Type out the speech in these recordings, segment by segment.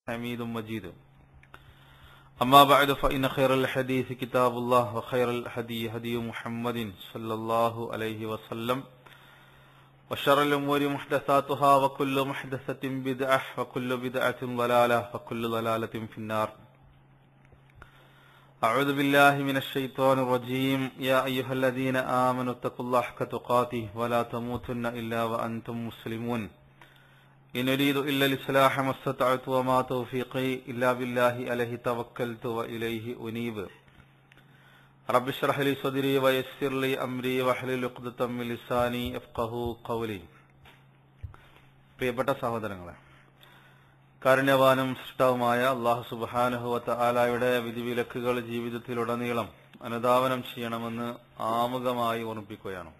حميد مجيد أما بعد فإن خير الحديث كتاب الله وخير الهدي هدي محمد صلى الله عليه وسلم وشر الأمور محدثاتها وكل محدثة بدعة وكل بدعة ضلالة وكل ضلالة في النار أعوذ بالله من الشيطان الرجيم يا أيها الذين آمنوا اتقوا الله حق تقاته ولا تموتن إلا وأنتم مسلمون إن أريد إلا الإصلاح ما استطعت وما توفيقي إلا بالله عليه توكلت وإليه أنيب رب اشرح لي صدري ويسر لي أمري واحلل عقدة من لساني يفقهوا قولي പ്രിയപ്പെട്ട സഹോദരങ്ങളെ കാരുണ്യവാനും സൃഷ്ടാവുമായ അള്ളാഹു സുബാനുഹുവത്ത ആലായുടെ വിധിവിലക്കുകൾ ജീവിതത്തിലുടനീളം അനുധാവനം ചെയ്യണമെന്ന് ആമുഖമായി ഓർമ്മിപ്പിക്കുകയാണ്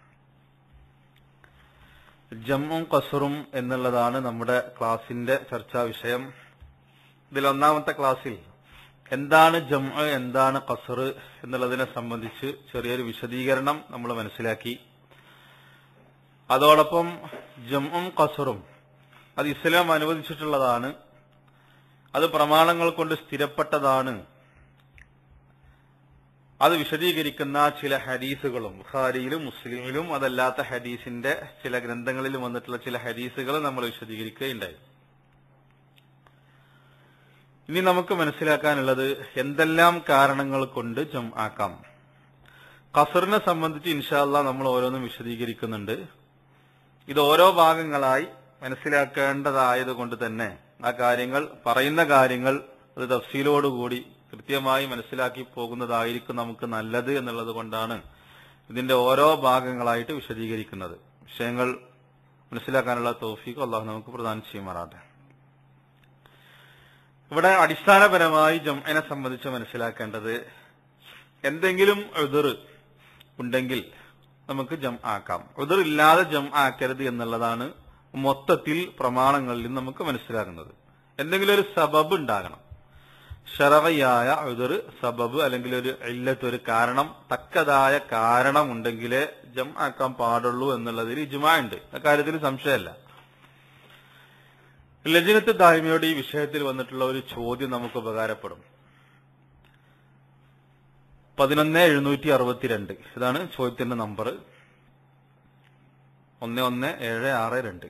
ജമ്മും കസറും എന്നുള്ളതാണ് നമ്മുടെ ക്ലാസിന്റെ ചർച്ചാ വിഷയം ഇതിൽ ഒന്നാമത്തെ ക്ലാസ്സിൽ എന്താണ് ജമ്മ് എന്താണ് കസർ എന്നുള്ളതിനെ സംബന്ധിച്ച് ചെറിയൊരു വിശദീകരണം നമ്മൾ മനസ്സിലാക്കി അതോടൊപ്പം ജമ്മും കസറും അത് ഇസ്ലാം അനുവദിച്ചിട്ടുള്ളതാണ് അത് പ്രമാണങ്ങൾ കൊണ്ട് സ്ഥിരപ്പെട്ടതാണ് അത് വിശദീകരിക്കുന്ന ചില ഹദീസുകളും ബുഖാരിയിലും മുസ്ലിമിലും അതല്ലാത്ത ഹദീസിന്റെ ചില ഗ്രന്ഥങ്ങളിലും വന്നിട്ടുള്ള ചില ഹദീസുകൾ നമ്മൾ വിശദീകരിക്കുകയുണ്ടായി ഇനി നമുക്ക് മനസ്സിലാക്കാനുള്ളത് എന്തെല്ലാം കാരണങ്ങൾ കൊണ്ട് ജം ആക്കാം ഖസറിനെ സംബന്ധിച്ച് ഇൻഷാല്ല നമ്മൾ ഓരോന്നും വിശദീകരിക്കുന്നുണ്ട് ഇത് ഓരോ ഭാഗങ്ങളായി മനസ്സിലാക്കേണ്ടതായത് കൊണ്ട് തന്നെ ആ കാര്യങ്ങൾ പറയുന്ന കാര്യങ്ങൾ അത് തഫ്സീലോടുകൂടി കൃത്യമായി മനസ്സിലാക്കി പോകുന്നതായിരിക്കും നമുക്ക് നല്ലത് എന്നുള്ളത് കൊണ്ടാണ് ഇതിന്റെ ഓരോ ഭാഗങ്ങളായിട്ട് വിശദീകരിക്കുന്നത് വിഷയങ്ങൾ മനസ്സിലാക്കാനുള്ള തോഫീക്ക് അള്ളാഹു നമുക്ക് പ്രദാനം ചെയ്യുമാറാട്ടെ ഇവിടെ അടിസ്ഥാനപരമായി ജംഅനെ സംബന്ധിച്ച് മനസ്സിലാക്കേണ്ടത് എന്തെങ്കിലും എതിർ ഉണ്ടെങ്കിൽ നമുക്ക് ജം ആക്കാം എതിർ ഇല്ലാതെ ജം ആക്കരുത് എന്നുള്ളതാണ് മൊത്തത്തിൽ പ്രമാണങ്ങളിൽ നിന്ന് നമുക്ക് മനസ്സിലാകുന്നത് എന്തെങ്കിലും ഒരു സബബ് ഉണ്ടാകണം ഷറവയായ ഒരു സബബ് അല്ലെങ്കിൽ ഒരു ഇല്ലത്ത് ഒരു കാരണം തക്കതായ കാരണം ഉണ്ടെങ്കിലേ ജം ആക്കാൻ പാടുള്ളൂ എന്നുള്ളതിൽ ഇജുമാ ഉണ്ട് അക്കാര്യത്തിൽ സംശയമല്ല ലജനത്ത് ദായ്മയുടെ ഈ വിഷയത്തിൽ വന്നിട്ടുള്ള ഒരു ചോദ്യം നമുക്ക് ഉപകാരപ്പെടും പതിനൊന്ന് എഴുന്നൂറ്റി അറുപത്തിരണ്ട് ഇതാണ് ചോദ്യത്തിന്റെ നമ്പർ ഒന്ന് ഒന്ന് ഏഴ് ആറ് രണ്ട്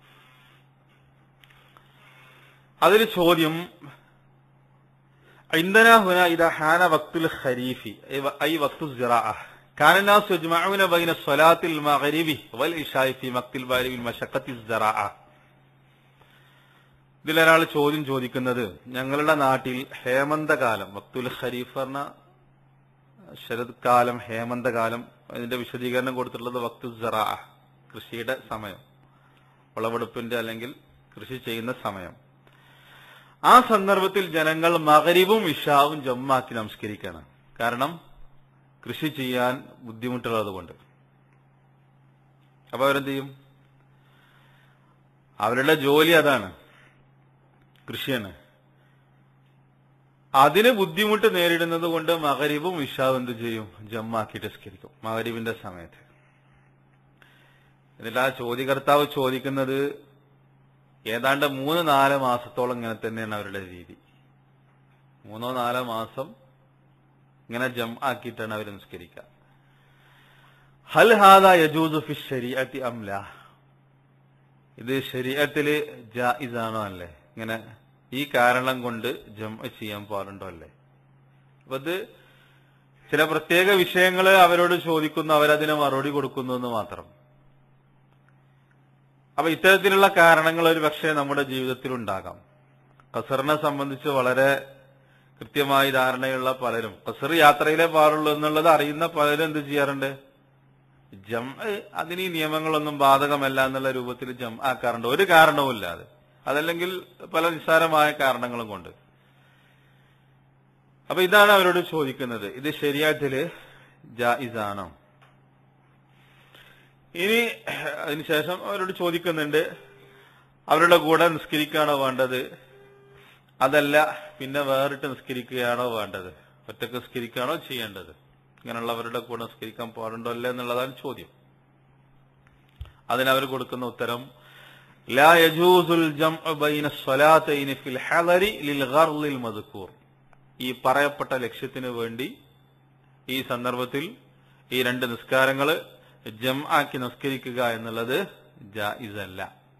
അതിൽ ചോദ്യം عندنا هنا إذا حان وقت الخريف أي وقت الزراعة كان الناس يجمعون بين صلاة المغرب والعشاء في وقت الباري بالمشقة الزراعة ഇതിലൊരാൾ ചോദ്യം ചോദിക്കുന്നത് ഞങ്ങളുടെ നാട്ടിൽ ഹേമന്തകാലം വക്തുൽ ഖരീഫ് പറഞ്ഞ ശരത്കാലം ഹേമന്തകാലം അതിന്റെ വിശദീകരണം കൊടുത്തിട്ടുള്ളത് വക്തു സറാ കൃഷിയുടെ സമയം വിളവെടുപ്പിന്റെ അല്ലെങ്കിൽ കൃഷി ചെയ്യുന്ന സമയം ആ സന്ദർഭത്തിൽ ജനങ്ങൾ മകരിവും ഇഷാവും ജമ്മാക്കി നമസ്കരിക്കണം കാരണം കൃഷി ചെയ്യാൻ ബുദ്ധിമുട്ടുള്ളത് കൊണ്ട് അപ്പൊ അവരെന്ത് ചെയ്യും അവരുടെ ജോലി അതാണ് കൃഷിയാണ് അതിന് ബുദ്ധിമുട്ട് നേരിടുന്നത് കൊണ്ട് മകരിവും ഇഷാവും എന്ത് ചെയ്യും ജമ്മാക്കിയിട്ട് സ്കരിക്കും മകരിവിന്റെ സമയത്ത് എന്നിട്ട് ആ ചോദ്യകർത്താവ് ചോദിക്കുന്നത് ഏതാണ്ട് മൂന്ന് നാല് മാസത്തോളം ഇങ്ങനെ തന്നെയാണ് അവരുടെ രീതി മൂന്നോ നാലോ മാസം ഇങ്ങനെ ജം ആക്കിയിട്ടാണ് അവർ നിസ്കരിക്കുക ഹൽ ഹാദ യജൂസു ഫി ശരീഅത്തി അംല ഇത് ശരീഅത്തില് ജായിസാണോ അല്ലേ ഇങ്ങനെ ഈ കാരണം കൊണ്ട് ജം ചെയ്യാൻ പാടുണ്ടോ അല്ലേ അപ്പൊ ഇത് ചില പ്രത്യേക വിഷയങ്ങൾ അവരോട് ചോദിക്കുന്നു അവരതിന് മറുപടി കൊടുക്കുന്നു എന്ന് മാത്രം അപ്പൊ ഇത്തരത്തിലുള്ള കാരണങ്ങൾ ഒരു പക്ഷേ നമ്മുടെ ജീവിതത്തിൽ ഉണ്ടാകാം ഖസറിനെ സംബന്ധിച്ച് വളരെ കൃത്യമായി ധാരണയുള്ള പലരും ഖസർ യാത്രയിലെ പാടുള്ളൂ എന്നുള്ളത് അറിയുന്ന പലരും എന്ത് ചെയ്യാറുണ്ട് ജം അതിന് ഈ നിയമങ്ങളൊന്നും ബാധകമല്ല എന്നുള്ള രൂപത്തിൽ ജം ആക്കാറുണ്ട് ഒരു കാരണവുമില്ലാതെ അതല്ലെങ്കിൽ പല നിസ്സാരമായ കാരണങ്ങളും കൊണ്ട് അപ്പൊ ഇതാണ് അവരോട് ചോദിക്കുന്നത് ഇത് ശരിയാത്തില് ജായിസാണോ ഇനി അതിനുശേഷം അവരോട് ചോദിക്കുന്നുണ്ട് അവരുടെ കൂടെ നിസ്കരിക്കുകയാണോ വേണ്ടത് അതല്ല പിന്നെ വേറിട്ട് നിസ്കരിക്കുകയാണോ വേണ്ടത് ഒറ്റക്ക് നിസ്കരിക്കുകയാണോ ചെയ്യേണ്ടത് ഇങ്ങനെയുള്ളവരുടെ കൂടെ നിസ്കരിക്കാൻ പാടുണ്ടോ അല്ലേ എന്നുള്ളതാണ് ചോദ്യം അതിനവർ കൊടുക്കുന്ന ഉത്തരം لا يجوز الجمع بين الصلاتين في الحضر للغرض المذكور ഈ പറയപ്പെട്ട ലക്ഷ്യത്തിന് വേണ്ടി ഈ സന്ദർഭത്തിൽ ഈ രണ്ട് നിസ്കാരങ്ങൾ ജം ആക്കി നിസ്കരിക്കുക എന്നുള്ളത് ജായിസല്ല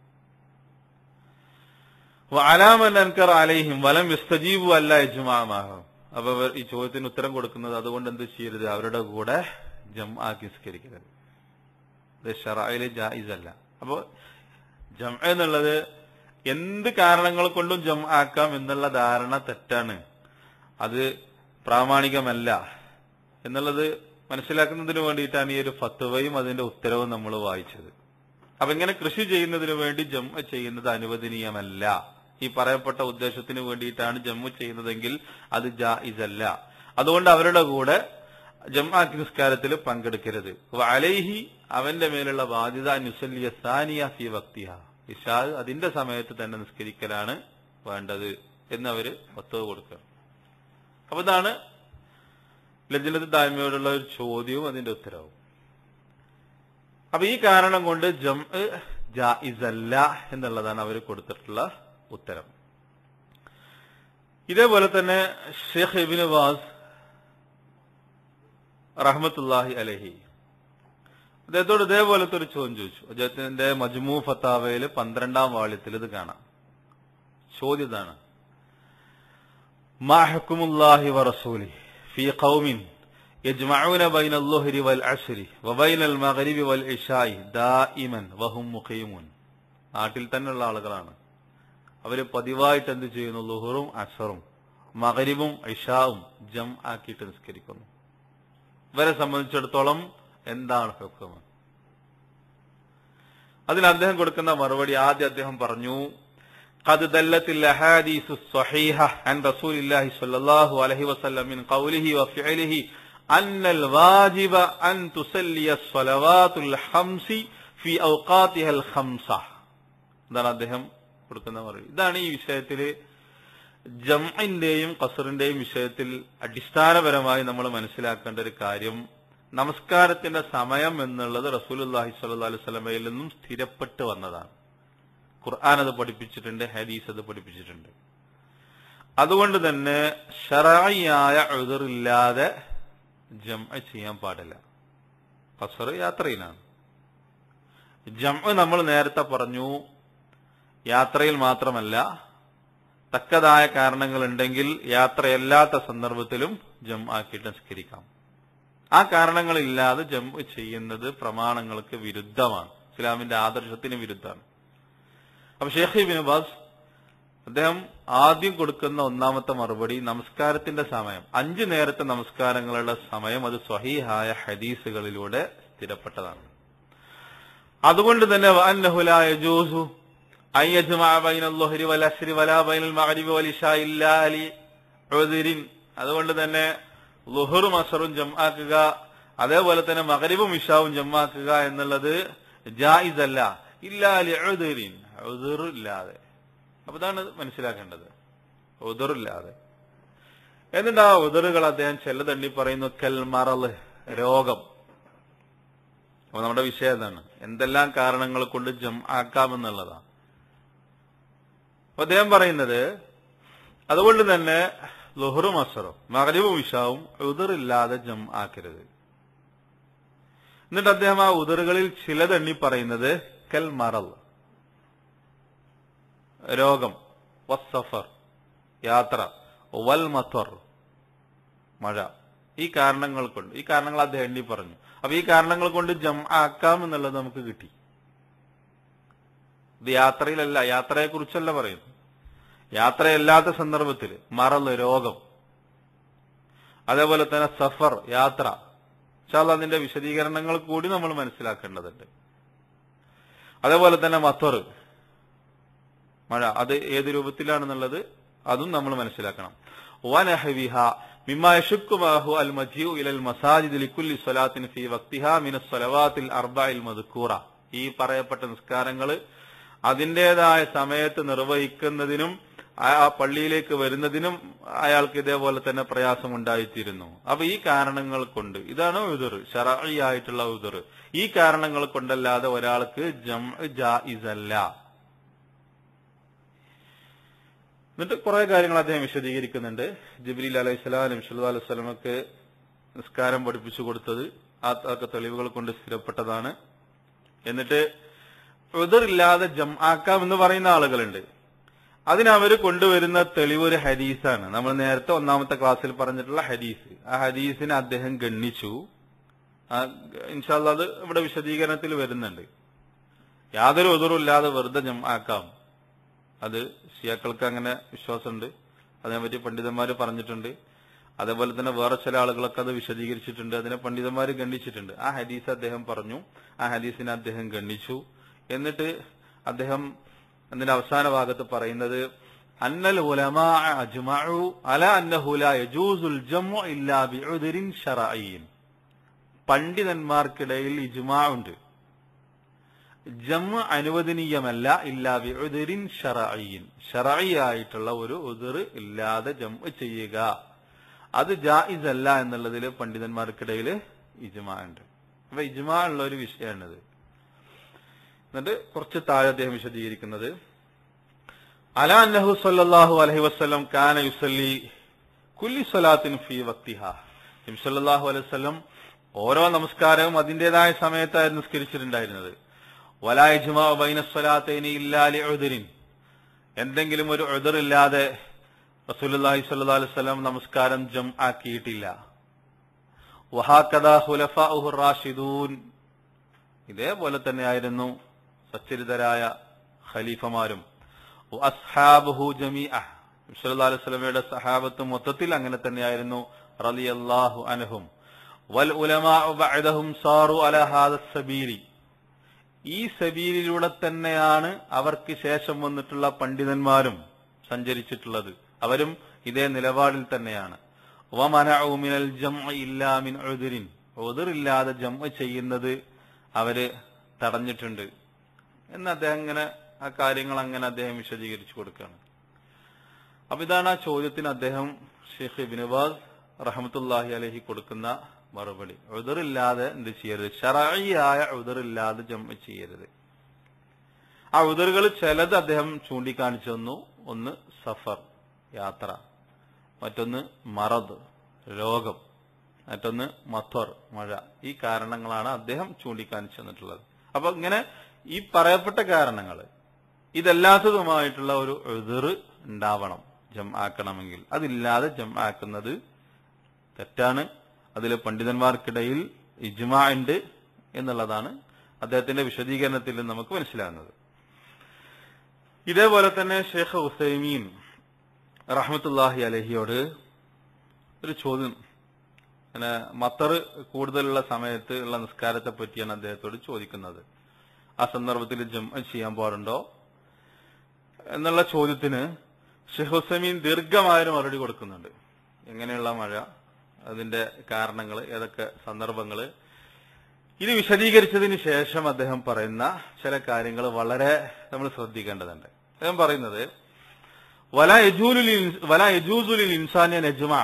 അലാമൻ അൻകർ അലൈഹിം വലം യസ്തജീബു അല്ല യജ്മാമാഹം അപ്പൊ ഇവർ ഈ ചോദ്യത്തിന് ഉത്തരം കൊടുക്കുന്നത് അതുകൊണ്ട് എന്ത് ചെയ്യരുത് അവരുടെ കൂടെ ജം ആക്കി നിസ്കരിക്കരുത് ഇത് ഷറായില് ജായിസല്ല അപ്പോ ജം എന്നുള്ളത് എന്ത് കാരണങ്ങൾ കൊണ്ടും ജം ആക്കാം എന്നുള്ള ധാരണ തെറ്റാണ് അത് പ്രാമാണികമല്ല എന്നുള്ളത് മനസ്സിലാക്കുന്നതിന് വേണ്ടിയിട്ടാണ് ഈ ഒരു ഫത്വയും അതിന്റെ ഉത്തരവും നമ്മൾ വായിച്ചത് അപ്പൊ ഇങ്ങനെ കൃഷി ചെയ്യുന്നതിന് വേണ്ടി ജമ്മ ചെയ്യുന്നത് അനുവദനീയമല്ല ഈ പറയപ്പെട്ട ഉദ്ദേശത്തിന് വേണ്ടിയിട്ടാണ് ജമ്മു ചെയ്യുന്നതെങ്കിൽ അത് ജായിസല്ല അതുകൊണ്ട് അവരുടെ കൂടെ ജമാഅത്ത് നിസ്കാരത്തിൽ പങ്കെടുക്കരുത് അലൈഹി അവന്റെ മേലുള്ള ബാധ്യത നുസല്ലിയ സാനിയ ഫി വക്തിഹ ഇഷാ അതിന്റെ സമയത്ത് തന്നെ നിസ്കരിക്കലാണ് വേണ്ടത് എന്ന് അവര് ഒത്തവ് കൊടുക്കുക അപ്പൊ ഇതാണ് ലജ്ജലത്ത് താഴ്മയോടുള്ള ഒരു ചോദ്യവും അതിന്റെ ഉത്തരവും അപ്പൊ ഈ കാരണം കൊണ്ട് ജം ജായിസല്ല എന്നുള്ളതാണ് അവർ കൊടുത്തിട്ടുള്ള ഉത്തരം ഇതേപോലെ തന്നെ ഷെയ്ഖ് ഇബിന് വാസ് റഹ്മത്തുല്ലാഹി അലഹി അദ്ദേഹത്തോട് ഇതേപോലത്തെ ഒരു ചോദ്യം ചോദിച്ചു അദ്ദേഹത്തിന്റെ മജ്മു ഫത്താവയിൽ പന്ത്രണ്ടാം വാള്യത്തിൽ ഇത് കാണാം ചോദ്യം ഇതാണ് മാ ഹുക്കുമുല്ലാഹി വറസൂലി ഫി ഖൗമിൻ يجمعون بين الظهر والعصر وبين المغرب والعشاء دائما وهم مقيمون നാട്ടിൽ തന്നെയുള്ള ആളുകളാണ് അവര് പതിവായിട്ട് എന്ത് ചെയ്യുന്നു ലുഹറും അസറും മകരിബും ഇഷാവും ജം ആക്കിയിട്ട് നിസ്കരിക്കുന്നു ഇവരെ സംബന്ധിച്ചിടത്തോളം എന്താണ് ഹുക്കം അതിന് അദ്ദേഹം കൊടുക്കുന്ന മറുപടി ആദ്യം അദ്ദേഹം പറഞ്ഞു قد دلت الاحاديث الصحيحه عن رسول الله صلى الله عليه وسلم من قوله وفعله ان الواجب ان تصلي الصلوات الخمس في اوقاتها الخمسه ഇതാണ് അദ്ദേഹം കൊടുക്കുന്ന മറുപടി ഇതാണ് ഈ വിഷയത്തില് ജംഇന്റെയും ഖസറിന്റെയും വിഷയത്തിൽ അടിസ്ഥാനപരമായി നമ്മൾ മനസ്സിലാക്കേണ്ട ഒരു കാര്യം നമസ്കാരത്തിന്റെ സമയം എന്നുള്ളത് റസൂലുല്ലാഹി സ്വല്ലല്ലാഹു അലൈഹി വസല്ലമയിൽ നിന്നും സ്ഥിരപ്പെട്ട് വന്നതാണ് ഖുർആൻ അത് പഠിപ്പിച്ചിട്ടുണ്ട് ഹദീസ് അത് പഠിപ്പിച്ചിട്ടുണ്ട് അതുകൊണ്ട് തന്നെ ഷറായിയായ എതിറില്ലാതെ ജം ചെയ്യാൻ പാടില്ല ഖസർ യാത്രയിലാണ് ജം നമ്മൾ നേരത്തെ പറഞ്ഞു യാത്രയിൽ മാത്രമല്ല തക്കതായ കാരണങ്ങൾ ഉണ്ടെങ്കിൽ യാത്രയല്ലാത്ത സന്ദർഭത്തിലും ജം ആക്കിയിട്ട് നിസ്കരിക്കാം ആ കാരണങ്ങളില്ലാതെ ജം ചെയ്യുന്നത് പ്രമാണങ്ങൾക്ക് വിരുദ്ധമാണ് ഇസ്ലാമിന്റെ ആദർശത്തിന് വിരുദ്ധമാണ് അപ്പൊ ഷേഖ് ബിൻ ബാസ് അദ്ദേഹം ആദ്യം കൊടുക്കുന്ന ഒന്നാമത്തെ മറുപടി നമസ്കാരത്തിന്റെ സമയം അഞ്ചു നേരത്തെ നമസ്കാരങ്ങളുടെ സമയം അത് സ്വഹീഹായ ഹദീസുകളിലൂടെ സ്ഥിരപ്പെട്ടതാണ് അതുകൊണ്ട് തന്നെ വഅന്നഹുലായ ജൂസു أن يجمع بين الظهر والعصر ولا بين المغرب والعشاء إلا لعذر അതുകൊണ്ട് തന്നെ ലുഹറും അസറും ജമാക്കുക അതേപോലെ തന്നെ മകരിബും ഇഷാവും ജമാക്കുക എന്നുള്ളത് ജായിസ് അല്ല ഇല്ലാലി ഇല്ലാതെ അപ്പൊ ഇതാണ് മനസ്സിലാക്കേണ്ടത് ഉദറില്ലാതെ എന്നിട്ട് ആ ഉദറുകൾ അദ്ദേഹം ചെല്ലതണ്ണി പറയുന്നു കൽ മറല് രോഗം അപ്പൊ നമ്മുടെ വിഷയം എന്താണ് എന്തെല്ലാം കാരണങ്ങൾ കൊണ്ട് ജം ആക്കാമെന്നുള്ളതാണ് അപ്പൊ അദ്ദേഹം പറയുന്നത് അതുകൊണ്ട് തന്നെ ലുഹറും അസറും മകരിവും ഇഷാവും ഉദറില്ലാതെ ജം ആക്കരുത് എന്നിട്ട് അദ്ദേഹം ആ ഉദറുകളിൽ ചിലതെണ്ണി പറയുന്നത് കൽ മറൽ രോഗം വസ്സഫർ യാത്ര വൽ മത്വർ മഴ ഈ കാരണങ്ങൾ കൊണ്ട് ഈ കാരണങ്ങൾ അദ്ദേഹം എണ്ണി പറഞ്ഞു അപ്പൊ ഈ കാരണങ്ങൾ കൊണ്ട് ജം ആക്കാം എന്നുള്ളത് നമുക്ക് കിട്ടി ഇത് യാത്രയിലല്ല യാത്രയെ കുറിച്ചല്ല പറയുന്നു യാത്രയല്ലാത്ത സന്ദർഭത്തിൽ മറല് രോഗം അതേപോലെ തന്നെ സഫർ യാത്ര പക്ഷെ അതിന്റെ വിശദീകരണങ്ങൾ കൂടി നമ്മൾ മനസ്സിലാക്കേണ്ടതുണ്ട് അതേപോലെ തന്നെ മത്വർ മഴ അത് ഏത് രൂപത്തിലാണെന്നുള്ളത് അതും നമ്മൾ മനസ്സിലാക്കണം വനഹവിഹ മിമ്മ യശുക്കുമാഹു അൽ മജിയു ഇലൽ മസാജിദ് ലിക്കുല്ലി സ്വലാത്തിൻ ഫി വക്തിഹ മിന സ്വലവാത്തിൽ അർബയിൽ മധുക്കൂറ ഈ പറയപ്പെട്ട നിസ്കാരങ്ങൾ അതിന്റേതായ സമയത്ത് നിർവഹിക്കുന്നതിനും ആ ആ പള്ളിയിലേക്ക് വരുന്നതിനും അയാൾക്ക് ഇതേപോലെ തന്നെ പ്രയാസം ഉണ്ടായിത്തീരുന്നു അപ്പൊ ഈ കാരണങ്ങൾ കൊണ്ട് ഇതാണ് ഉദർ ഷറായിയായിട്ടുള്ള ഉദർ ഈ കാരണങ്ങൾ കൊണ്ടല്ലാതെ ഒരാൾക്ക് ജം ജായിസല്ല എന്നിട്ട് കുറെ കാര്യങ്ങൾ അദ്ദേഹം വിശദീകരിക്കുന്നുണ്ട് ജിബ്രീൽ അലൈഹി സ്വലാം നബ്സല്ലാ അലൈഹി സ്വലമക്ക് നിസ്കാരം പഠിപ്പിച്ചു കൊടുത്തത് ആ ഒക്കെ തെളിവുകൾ കൊണ്ട് സ്ഥിരപ്പെട്ടതാണ് എന്നിട്ട് ഉദറില്ലാതെ ജം ആക്കാം എന്ന് പറയുന്ന ആളുകളുണ്ട് അതിനവര് കൊണ്ടുവരുന്ന തെളിവ് ഒരു ഹദീസാണ് നമ്മൾ നേരത്തെ ഒന്നാമത്തെ ക്ലാസ്സിൽ പറഞ്ഞിട്ടുള്ള ഹദീസ് ആ ഹദീസിനെ അദ്ദേഹം ഗണ്ണിച്ചു ആ, ഇൻഷാല്ല അത് ഇവിടെ വിശദീകരണത്തിൽ വരുന്നുണ്ട് യാതൊരു ഉദറുമില്ലാതെ വെറുതെ ജം ആക്കാം അത് ഷിയാക്കൾക്ക് അങ്ങനെ വിശ്വാസമുണ്ട് അതിനെപ്പറ്റി പണ്ഡിതന്മാർ പറഞ്ഞിട്ടുണ്ട് അതേപോലെ തന്നെ വേറെ ചില ആളുകളൊക്കെ അത് വിശദീകരിച്ചിട്ടുണ്ട് അതിനെ പണ്ഡിതന്മാർ ഗണ്ണിച്ചിട്ടുണ്ട് ആ ഹദീസ് അദ്ദേഹം പറഞ്ഞു ആ ഹദീസിനെ അദ്ദേഹം ഗണ്ണിച്ചു എന്നിട്ട് അദ്ദേഹം അതിന്റെ അവസാന ഭാഗത്ത് പറയുന്നത് അന്നൽ ഉലമാ അജ്മഉ അല അന്നഹു ലാ യജൂസുൽ ജംഉ ഇല്ലാ ബിഉദ്രിൻ ശറഈൻ പണ്ഡിതന്മാർക്കിടയിൽ ഇജ്മാ ഉണ്ട് ജമ്മ അനുവദനീയമല്ല ഇല്ലാ ബിഉദ്രിൻ ഷറഈൻ ഷറഈയായിട്ടുള്ള ഒരു ഉദർ ഇല്ലാതെ ജമ്മ ചെയ്യുക അത് ജായിസ് അല്ല എന്നുള്ളതിൽ പണ്ഡിതന്മാർക്കിടയിൽ ഇജ്മാ ഉണ്ട് അപ്പൊ ഇജ്മാ ഉള്ള ഒരു വിഷയമാണിത് എന്നിട്ട് കുറച്ച് താഴെ അദ്ദേഹം വിശദീകരിക്കുന്നത് അല അന്നഹു സല്ലല്ലാഹു അലൈഹി വസല്ലം കാന യുസല്ലി കുല്ലി സ്വലാത്തിൻ ഫീ വക്തിഹ നബി സല്ലല്ലാഹു അലൈഹി വസല്ലം ഓരോ നമസ്കാരവും അതിന്റേതായ സമയത്തായിരുന്നു നിസ്കരിച്ചിട്ടുണ്ടായിരുന്നത് വലാ ഇജ്മാ ബൈന സ്വലാത്തൈനി ഇല്ലാ ലിഉദ്രിൻ എന്തെങ്കിലും ഒരു ഉദറില്ലാതെ റസൂലുള്ളാഹി സ്വല്ലല്ലാഹു അലൈഹി വസല്ലം നമസ്കാരം ജം ആക്കിയിട്ടില്ല വഹാക്കദാ ഖുലഫാഉഹു റാഷിദൂൻ ഇതേപോലെ തന്നെയായിരുന്നു സച്ചരിതരായ ഖലീഫമാരും അസ്ഹാബുഹു ജമീഅ സല്ലല്ലാഹു അലൈഹി വസല്ലമയുടെ സഹാബത്ത് മൊത്തത്തിൽ അങ്ങനെ തന്നെയായിരുന്നു റളിയല്ലാഹു അൻഹും വൽ ഉലമാഉ ബഅദഹും സാറു അലാ ഹാദ സബീലി ഈ സബീലിലൂടെ തന്നെയാണ് അവർക്ക് ശേഷം വന്നിട്ടുള്ള പണ്ഡിതന്മാരും സഞ്ചരിച്ചിട്ടുള്ളത് അവരും ഇതേ നിലപാടിൽ തന്നെയാണ് വമനഉ മിനൽ ജംഇ ഇല്ലാ മിൻ ഉദ്രിൻ ഉദ്റില്ലാതെ ജംഅ ചെയ്യുന്നത് അവര് തടഞ്ഞിട്ടുണ്ട് എന്ന് അദ്ദേഹം ഇങ്ങനെ ആ കാര്യങ്ങൾ അങ്ങനെ അദ്ദേഹം വിശദീകരിച്ചു കൊടുക്കുകയാണ് അപ്പൊ ഇതാണ് ആ ചോദ്യത്തിന് അദ്ദേഹം ഷെയ്ഖ് ബിനുബാസ് റഹമത്തുല്ലാഹി അലഹി കൊടുക്കുന്ന മറുപടി ഉദറില്ലാതെ എന്ത് ചെയ്യരുത് ഷറായിയായ ഉദറില്ലാതെ ജമ്മ ചെയ്യരുത് ആ ഉദറുകൾ ചിലത് അദ്ദേഹം ചൂണ്ടിക്കാണിച്ചു തന്നു ഒന്ന് സഫർ യാത്ര മറ്റൊന്ന് മറദ് രോഗം മറ്റൊന്ന് മത്വർ മഴ ഈ കാരണങ്ങളാണ് അദ്ദേഹം ചൂണ്ടിക്കാണിച്ചു തന്നിട്ടുള്ളത് അപ്പൊ ഇങ്ങനെ ഈ പറയപ്പെട്ട കാരണങ്ങൾ ഇതല്ലാത്തതുമായിട്ടുള്ള ഒരു എതിർ ഉണ്ടാവണം ജം ആക്കണമെങ്കിൽ അതില്ലാതെ ജം ആക്കുന്നത് തെറ്റാണ് അതിൽ പണ്ഡിതന്മാർക്കിടയിൽ ഇജ്മാ ഉണ്ട് എന്നുള്ളതാണ് അദ്ദേഹത്തിന്റെ വിശദീകരണത്തിൽ നിന്ന് നമുക്ക് മനസ്സിലാകുന്നത് ഇതേപോലെ തന്നെ ഷേഖ് ഹുസൈമീൻ റഹ്മത്തുല്ലാഹി അലഹിയോട് ഒരു ചോദ്യം അങ്ങനെ മത്തർ കൂടുതലുള്ള സമയത്ത് ഉള്ള നിസ്കാരത്തെ പറ്റിയാണ് അദ്ദേഹത്തോട് ചോദിക്കുന്നത് ആ സന്ദർഭത്തിൽ ജം ചെയ്യാൻ പാടുണ്ടോ എന്നുള്ള ചോദ്യത്തിന് ഷെയ്ഖ് ഹുസൈമീൻ ദീർഘമായൊരു മറുപടി കൊടുക്കുന്നുണ്ട് എങ്ങനെയുള്ള മഴ അതിന്റെ കാരണങ്ങൾ ഏതൊക്കെ സന്ദർഭങ്ങള് ഇത് വിശദീകരിച്ചതിന് ശേഷം അദ്ദേഹം പറയുന്ന ചില കാര്യങ്ങൾ വളരെ നമ്മൾ ശ്രദ്ധിക്കേണ്ടതുണ്ട് അദ്ദേഹം പറയുന്നത് വല യജൂലുൽ ഇൻസ്- വല യജൂസുലിൽ ഇൻസാനിയ നജ്മ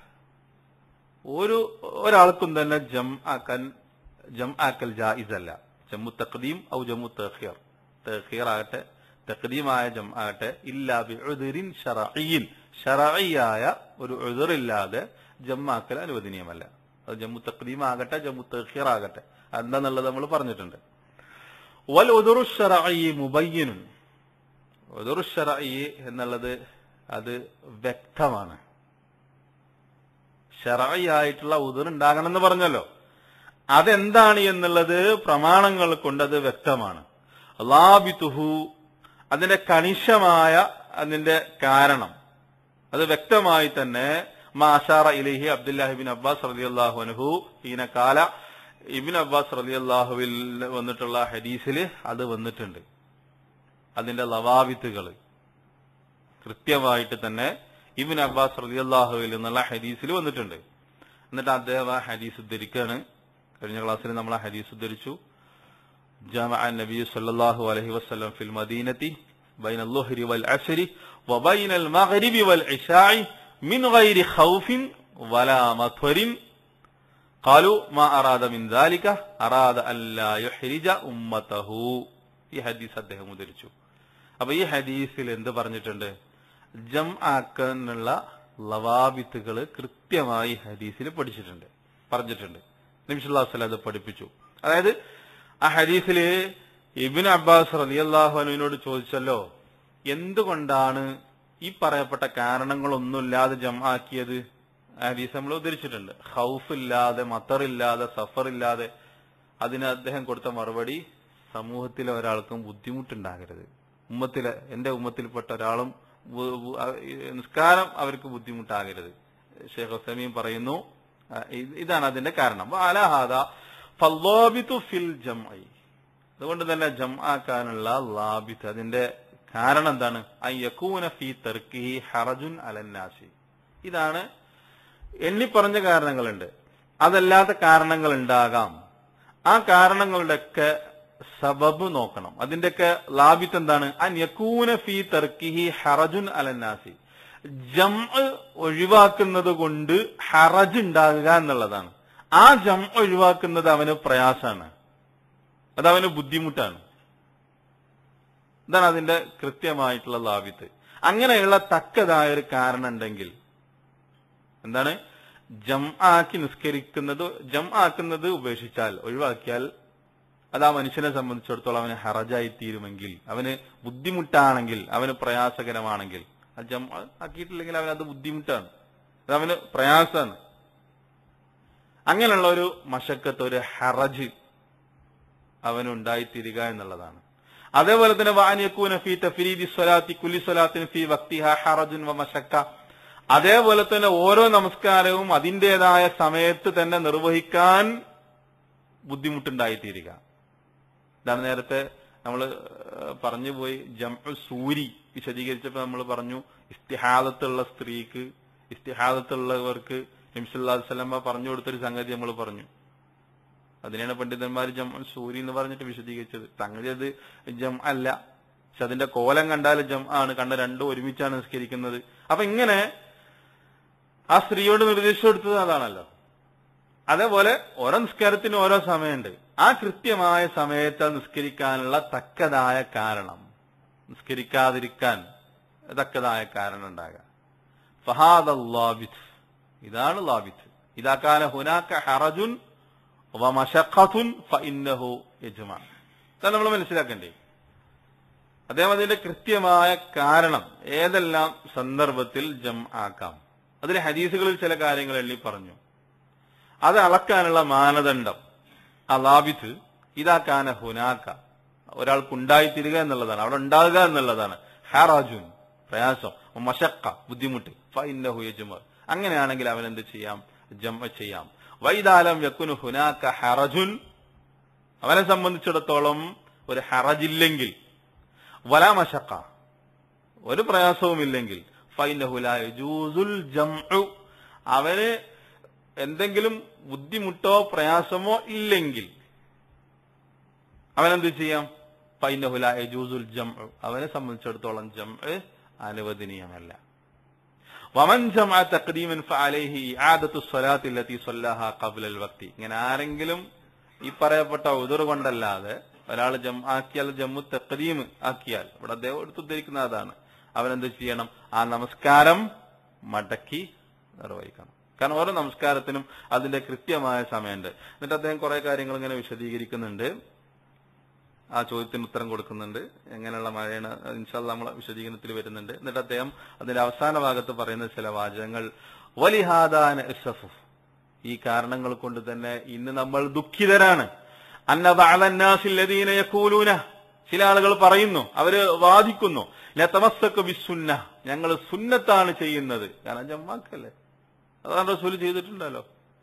ഒരു ഒരാൾക്കും തന്നെ ജം ആക്കാൻ ജം ആക്കൽ ജായിസ് അല്ല ജമ്മു തഖദീം ഔ ജമ്മു തഖീർ തഖീർ ആകട്ടെ തഖദീമായ ജം ആകട്ടെ ഇല്ലാ ബിഉദ്രിൻ ശറഈൻ ശറഈയായ ഒരു ഉദറില്ലാതെ ജമ്മാക്കൽ അനുവദനീയമല്ല അത് ജമ്മു തഖദീം ആകട്ടെ ജമ്മു തഖീർ ആകട്ടെ എന്താന്നുള്ളത് നമ്മൾ പറഞ്ഞിട്ടുണ്ട് വൽ ഉദുറു ശറഈ മുബയ്യനുൻ ഉദുറു ശറഈ എന്നുള്ളത് അത് വ്യക്തമാണ് ഷറായിട്ടുള്ള ഉദർ ഉണ്ടാകണം എന്ന് പറഞ്ഞല്ലോ അതെന്താണ് എന്നുള്ളത് പ്രമാണങ്ങൾ കൊണ്ട് അത് വ്യക്തമാണ് ലാബിത്തുഹു അതിന്റെ കണിശമായ അതിന്റെ കാരണം അത് വ്യക്തമായി തന്നെ മാഷാറ ഇലഹി അബ്ദുല്ലാഹിബിൻ അബ്ബാസ് റളിയല്ലാഹു അൻഹു ഈന കാല ഇബിൻ അബ്ബാസ് റളിയല്ലാഹുവിൽ വന്നിട്ടുള്ള ഹദീസിൽ അത് വന്നിട്ടുണ്ട് അതിന്റെ ലവാവിത്തുകൾ കൃത്യമായിട്ട് തന്നെ ഇബിൻ അബ്ബാസ് റളിയല്ലാഹുവിൽ നിന്നുള്ള ഹദീസിൽ വന്നിട്ടുണ്ട് എന്നിട്ട് അദ്ദേഹം ആ ഹദീസ് ഉദ്ധരിക്കാണ് കഴിഞ്ഞ ക്ലാസ്സിൽ നമ്മൾ ആ ഹദീസ് ഉദ്ധരിച്ചു جامع النبي صلى الله عليه وسلم في المدينة بين الظهر والعصر وبين المغرب والعشاء من غير خوف ولا مطر قالوا ما أراد من ذلك أراد أن لا يحرج أمته ഈ ഹദീസ് അദ്ദേഹം ഉദ്ധരിച്ചു അപ്പൊ ഈ ഹദീസിൽ എന്ത് പറഞ്ഞിട്ടുണ്ട് ജം ആക്കാനുള്ള ലവാബിത്തുകൾ കൃത്യമായി ഹദീസിൽ പഠിച്ചിട്ടുണ്ട് പറഞ്ഞിട്ടുണ്ട് നിമിഷുല്ലാസ്ല അത് പഠിപ്പിച്ചു അതായത് ആ ഹദീസില് ഇബിൻ അബ്ബാസ് റലിയല്ലാഹു അനുവിനോട് ചോദിച്ചല്ലോ എന്തുകൊണ്ടാണ് ഈ പറയപ്പെട്ട കാരണങ്ങളൊന്നുമില്ലാതെ ജം ആക്കിയത് ആ ഹദീസ് നമ്മൾ ഉദ്ധരിച്ചിട്ടുണ്ട് ഹൗഫ് ഇല്ലാതെ മത്തറില്ലാതെ സഫറില്ലാതെ അതിന് അദ്ദേഹം കൊടുത്ത മറുപടി സമൂഹത്തിലെ ഒരാൾക്കും ബുദ്ധിമുട്ടുണ്ടാകരുത് ഉമ്മത്തിലെ എന്റെ ഉമ്മത്തിൽപ്പെട്ട ഒരാളും വ- വ- ആ, ഈ നിസ്കാരം അവർക്ക് ബുദ്ധിമുട്ടാകരുത് ഷെയ്ഖ് ഹുസൈമീൻ പറയുന്നു ആ, ഇത് ഇതാണ് അതിന്റെ കാരണം അലഹാദ ഫല്ലോബിത്തു ഫിൽ ജംഐ അതുകൊണ്ട് തന്നെ ജം ആക്കാനുള്ള ലാബിത്ത് അതിന്റെ കാരണം എന്താണ് അയ്യക്കൂന ഫി തർക്കിഹി ഹറജുൻ അലന്നാസി ഇതാണ് എണ്ണി പറഞ്ഞ കാരണങ്ങളുണ്ട് അതല്ലാത്ത കാരണങ്ങൾ ഉണ്ടാകാം ആ കാരണങ്ങളുടെയൊക്കെ സബബ് നോക്കണം അതിന്റെയൊക്കെ ലാഭിത്ത് എന്താണ് അന്യക്കൂന ഫി തർക്കിഹി ഹറജുൻ അലന്നാസി ജം ഒഴിവാക്കുന്നത് കൊണ്ട് ഹറജ് ഉണ്ടാകുക എന്നുള്ളതാണ് ആ ജം ഒഴിവാക്കുന്നത് അവന് പ്രയാസാണ് അത് അവന് ബുദ്ധിമുട്ടാണ് ഇതാണ് അതിന്റെ കൃത്യമായിട്ടുള്ള ലാഭിത്ത് അങ്ങനെയുള്ള തക്കതായ ഒരു കാരണം ഉണ്ടെങ്കിൽ എന്താണ് ജം ആക്കി നിസ്കരിക്കുന്നത് ജം ആക്കുന്നത് ഉപേക്ഷിച്ചാൽ ഒഴിവാക്കിയാൽ അത് ആ മനുഷ്യനെ സംബന്ധിച്ചിടത്തോളം അവന് ഹറജായി തീരുമെങ്കിൽ അവന് ബുദ്ധിമുട്ടാണെങ്കിൽ അവന് പ്രയാസകരമാണെങ്കിൽ ആ ജം ആക്കിയിട്ടില്ലെങ്കിൽ അവന് അത് ബുദ്ധിമുട്ടാണ് അത് അവന് പ്രയാസമാണ് അങ്ങനെയുള്ള ഒരു മഷക്കത്ത് ഒരു ഹറജ് അവനുണ്ടായിത്തീരുക എന്നുള്ളതാണ് അതേപോലെ തന്നെ വാനിയക്കൂന ഫി തഫരീദി സ്വലാത്തി കുലി സ്വലാത്തിന് ഫി വക്തിഹ ഹറജുൻ വ മഷക്ക അതേപോലെ തന്നെ ഓരോ നമസ്കാരവും അതിൻ്റെതായ സമയത്ത് തന്നെ നിർവഹിക്കാൻ ബുദ്ധിമുട്ടുണ്ടായിത്തീരുക ഇതാണ് നേരത്തെ നമ്മൾ പറഞ്ഞു പോയി ജം സൂരി വിശദീകരിച്ചപ്പോൾ നമ്മൾ പറഞ്ഞു ഇസ്തിഹാദത്തുള്ള സ്ത്രീക്ക് ഇസ്തിഹാദത്തുള്ളവർക്ക് നിംസുല്ലാ സ്വലമ പറഞ്ഞു കൊടുത്തൊരു സംഗതി നമ്മൾ പറഞ്ഞു അതിനെയാണ് പണ്ഡിതന്മാർ ജം സൂരി എന്ന് പറഞ്ഞിട്ട് വിശദീകരിച്ചത് സംഗതി അത് ജം അല്ല പക്ഷെ അതിന്റെ കോലം കണ്ടാൽ ജം ആണ് കണ്ട രണ്ടും ഒരുമിച്ചാണ് നിസ്കരിക്കുന്നത് അപ്പൊ ഇങ്ങനെ ആ സ്ത്രീയോട് നിർദ്ദേശം കൊടുത്തത് അതാണല്ലോ അതേപോലെ ഓരോ നിസ്കാരത്തിനും ഓരോ സമയമുണ്ട് ആ കൃത്യമായ സമയത്ത് അത് നിസ്കരിക്കാനുള്ള തക്കതായ കാരണം നിസ്കരിക്കാതിരിക്കാൻ തക്കതായ കാരണം ഉണ്ടാകാം ഫഹാദ ലാബിത്ത് ഇതാണ് ലാബിത്ത് ഇതാക്കാന ഹുനാക്ക ഹറജുൻ വമഷഖത്തുൻ ഫഇന്നഹു യജ്മ ഇതാണ് നമ്മൾ മനസ്സിലാക്കണ്ടേ അദ്ദേഹം അതിന്റെ കൃത്യമായ കാരണം ഏതെല്ലാം സന്ദർഭത്തിൽ ജം ആക്കാം അതിൽ ഹദീസുകളിൽ ചില കാര്യങ്ങൾ എണ്ണി പറഞ്ഞു അത് അളക്കാനുള്ള മാനദണ്ഡം ആ ലാബിത്ത് ഇതാക്കാന ഹുനാക്ക ഒരാൾക്കുണ്ടായിത്തീരുക എന്നുള്ളതാണ് അവിടെ ഉണ്ടാകുക എന്നുള്ളതാണ് ഹാറാജുൻ പ്രയാസം മഷക്ക ബുദ്ധിമുട്ട് ഫൈന്നഹു യജ്മ അങ്ങനെയാണെങ്കിൽ അവൻ എന്ത് ചെയ്യാം ജമ ചെയ്യാം വൈദാലം യക്കുനു ഹുനാക്ക ഹറജുൻ അവനെ സംബന്ധിച്ചിടത്തോളം ഒരു ഹറജില്ലെങ്കിൽ വലാ മഷക്ക ഒരു പ്രയാസവുമില്ലെങ്കിൽ ഫൈനഹുലൂസുൽ ജംഉ അവന് എന്തെങ്കിലും ബുദ്ധിമുട്ടോ പ്രയാസമോ ഇല്ലെങ്കിൽ അവനെന്ത് ചെയ്യാം ഫൈനഹുല യജൂസുൽ ജം അവനെ സംബന്ധിച്ചിടത്തോളം ജം അനുവദനീയമല്ല വമൻ ജമ തഖദീമൻ ഫഅലൈഹി ഇആദത്തു സ്വലാത്തി ലത്തി സ്വല്ലഹ ഖബ്ല അൽ വക്തി ഇങ്ങനെ ആരെങ്കിലും ഈ പറയപ്പെട്ട ഉദർ കൊണ്ടല്ലാതെ ഒരാൾ ജം ആക്കിയാൽ ജമ്മു തഖദീം ആക്കിയാൽ ഇവിടെ അദ്ദേഹം എടുത്തുദ്ധരിക്കുന്ന അതാണ് അവനെന്ത് ചെയ്യണം ആ നമസ്കാരം മടക്കി നിർവഹിക്കണം കാരണം ഓരോ നമസ്കാരത്തിനും അതിന്റെ കൃത്യമായ സമയമുണ്ട് എന്നിട്ട് അദ്ദേഹം കുറെ കാര്യങ്ങൾ ഇങ്ങനെ വിശദീകരിക്കുന്നുണ്ട് ആ ചോദ്യത്തിന് ഉത്തരം കൊടുക്കുന്നുണ്ട് എങ്ങനെയുള്ള മഴയാണ് ഇൻഷാല്ല നമ്മൾ വിശദീകരണത്തിൽ വരുന്നുണ്ട് എന്നിട്ട് അദ്ദേഹം അതിന്റെ അവസാന ഭാഗത്ത് പറയുന്ന ചില വാചകങ്ങൾ വലിഹാദാന ഇസഫു ഈ കാരണങ്ങൾ കൊണ്ട് തന്നെ ഇന്ന് നമ്മൾ ദുഃഖിതരാണ് അന്നബാലന്നാസില്ലദീന യഖൂലൂന ചില ആളുകൾ പറയുന്നു അവര് വാദിക്കുന്നു ലതമസ്സക ബിസുന്ന ഞങ്ങൾ സുന്നത്താണ് ചെയ്യുന്നത് കാരണം ജമ്മാക്കല്ലേ അതാണ് റസൂൽ ചെയ്തിട്ടുണ്ടല്ലോ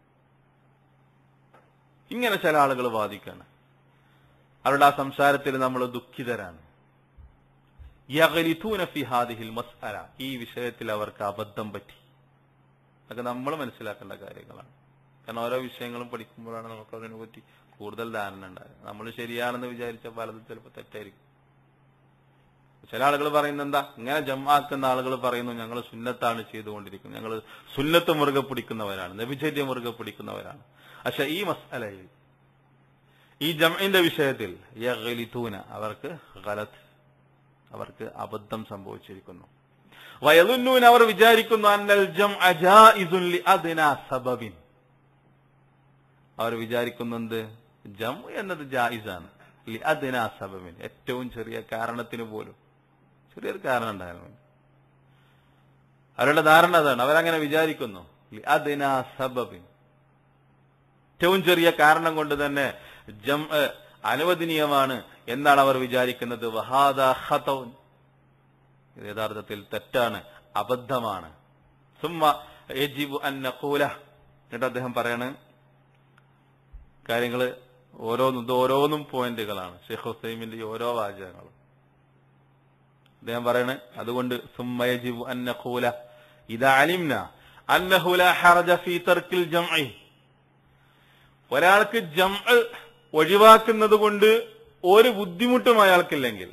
ഇങ്ങനെ ചില ആളുകൾ വാദിക്കാണ് അവരുടെ ആ സംസാരത്തിൽ നമ്മൾ ദുഃഖിതരാണ് യഗലിതൂന ഫി ഹാദിഹിൽ മസ്അല ഈ വിഷയത്തിൽ അവർക്ക് അബദ്ധം പറ്റി അതൊക്കെ നമ്മൾ മനസ്സിലാക്കേണ്ട കാര്യങ്ങളാണ് കാരണം ഓരോ വിഷയങ്ങളും പഠിക്കുമ്പോഴാണ് നമുക്ക് അതിനെ പറ്റി കൂടുതൽ ധാരണ ഉണ്ടായത് നമ്മൾ ശരിയാണെന്ന് വിചാരിച്ച പലതും ചിലപ്പോൾ തെറ്റായിരിക്കും ചില ആളുകൾ പറയുന്നത് എന്താ ഇങ്ങനെ ജമാക്കുന്ന ആളുകൾ പറയുന്നു ഞങ്ങൾ സുന്നത്താണ് ചെയ്തുകൊണ്ടിരിക്കുന്നത് ഞങ്ങൾ സുന്നത്ത് മുറുകെ പിടിക്കുന്നവരാണ് നബിചര്യ മുറുകെ പിടിക്കുന്നവരാണ് പക്ഷെ ഈ മസ്അലയിൽ ഈ ജംഇന്റെ വിഷയത്തിൽ യഗ്ലിതൂന അവർക്ക് ഗലത്ത് അവർക്ക് അബദ്ധം സംഭവിച്ചിരിക്കുന്നു വയലുന്നൂൻ അവർ വിചാരിക്കുന്നു അന്നൽ ജം അജാഇസുൻ ലി അദ്നാ സബബിൻ അവർ വിചാരിക്കുന്നുണ്ട് ജം എന്നത് ജായിസാണ് ലി അദ്നാ സബബിൻ ഏറ്റവും ചെറിയ കാരണത്തിന് പോലും ചെറിയൊരു കാരണം ഉണ്ടായിരുന്നു അവരുടെ ധാരണ അതാണ് അവരങ്ങനെ വിചാരിക്കുന്നു ലി അദ്നാ സബബിൻ ഏറ്റവും ചെറിയ കാരണം കൊണ്ട് തന്നെ ജം അനുവദനീയമാണ് എന്നാണ് അവർ വിചാരിക്കുന്നത് വഹാദ ഖതൗൻ ഇത് യഥാർത്ഥത്തിൽ തെറ്റാണ് അബദ്ധമാണ് സുമ്മ യജിബു അൻ നഖൂല എന്നിട്ട് അദ്ദേഹം പറയാണ് കാര്യങ്ങള് ഓരോന്നും ഇത് ഓരോന്നും പോയിന്റുകളാണ് ഷെയ്ഖ് ഹുസൈമിന്റെ ഈ ഓരോ വാചകങ്ങളും അദ്ദേഹം പറയാണ് അതുകൊണ്ട് സുമ്മ യജിബു അൻ നഖൂല ഇദാ അലിംന അന്നഹു ലാ ഹറജ ഫീ തർക്കിൽ ജംഇ ഒരാൾക്ക് ജം ഒഴിവാക്കുന്നത് കൊണ്ട് ഒരു ബുദ്ധിമുട്ടും അയാൾക്കില്ലെങ്കിൽ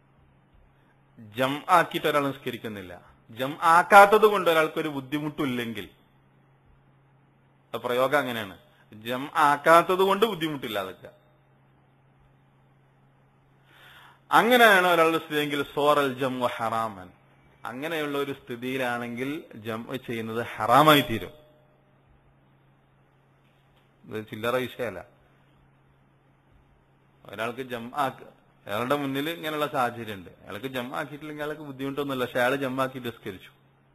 ജം ആക്കിയിട്ട് ഒരാൾ നിസ്കരിക്കുന്നില്ല ജം ആക്കാത്തത് കൊണ്ട് ഒരാൾക്ക് ഒരു ബുദ്ധിമുട്ടില്ലെങ്കിൽ പ്രയോഗം അങ്ങനെയാണ് ജം ആക്കാത്തത് കൊണ്ട് ബുദ്ധിമുട്ടില്ല അതൊക്കെ അങ്ങനെയാണ് ഒരാളുടെ സ്ഥിതിയെങ്കിൽ സോറൽ ജം ഹറാമൻ അങ്ങനെയുള്ള ഒരു സ്ഥിതിയിലാണെങ്കിൽ ജം ചെയ്യുന്നത് ഹറാമായി തീരും ഇത് ചില്ലറ വിഷയമല്ല ഒരാൾക്ക് ജം ആക്ക അയാളുടെ മുന്നിൽ ഇങ്ങനെയുള്ള സാഹചര്യം ഉണ്ട് അയാൾക്ക് ജം ആക്കിയിട്ടില്ലെങ്കിൽ അയാൾക്ക് ബുദ്ധിമുട്ടൊന്നുമില്ല പക്ഷെ അയാൾ ജം ആക്കിയിട്ട് നിസ്കരിച്ചു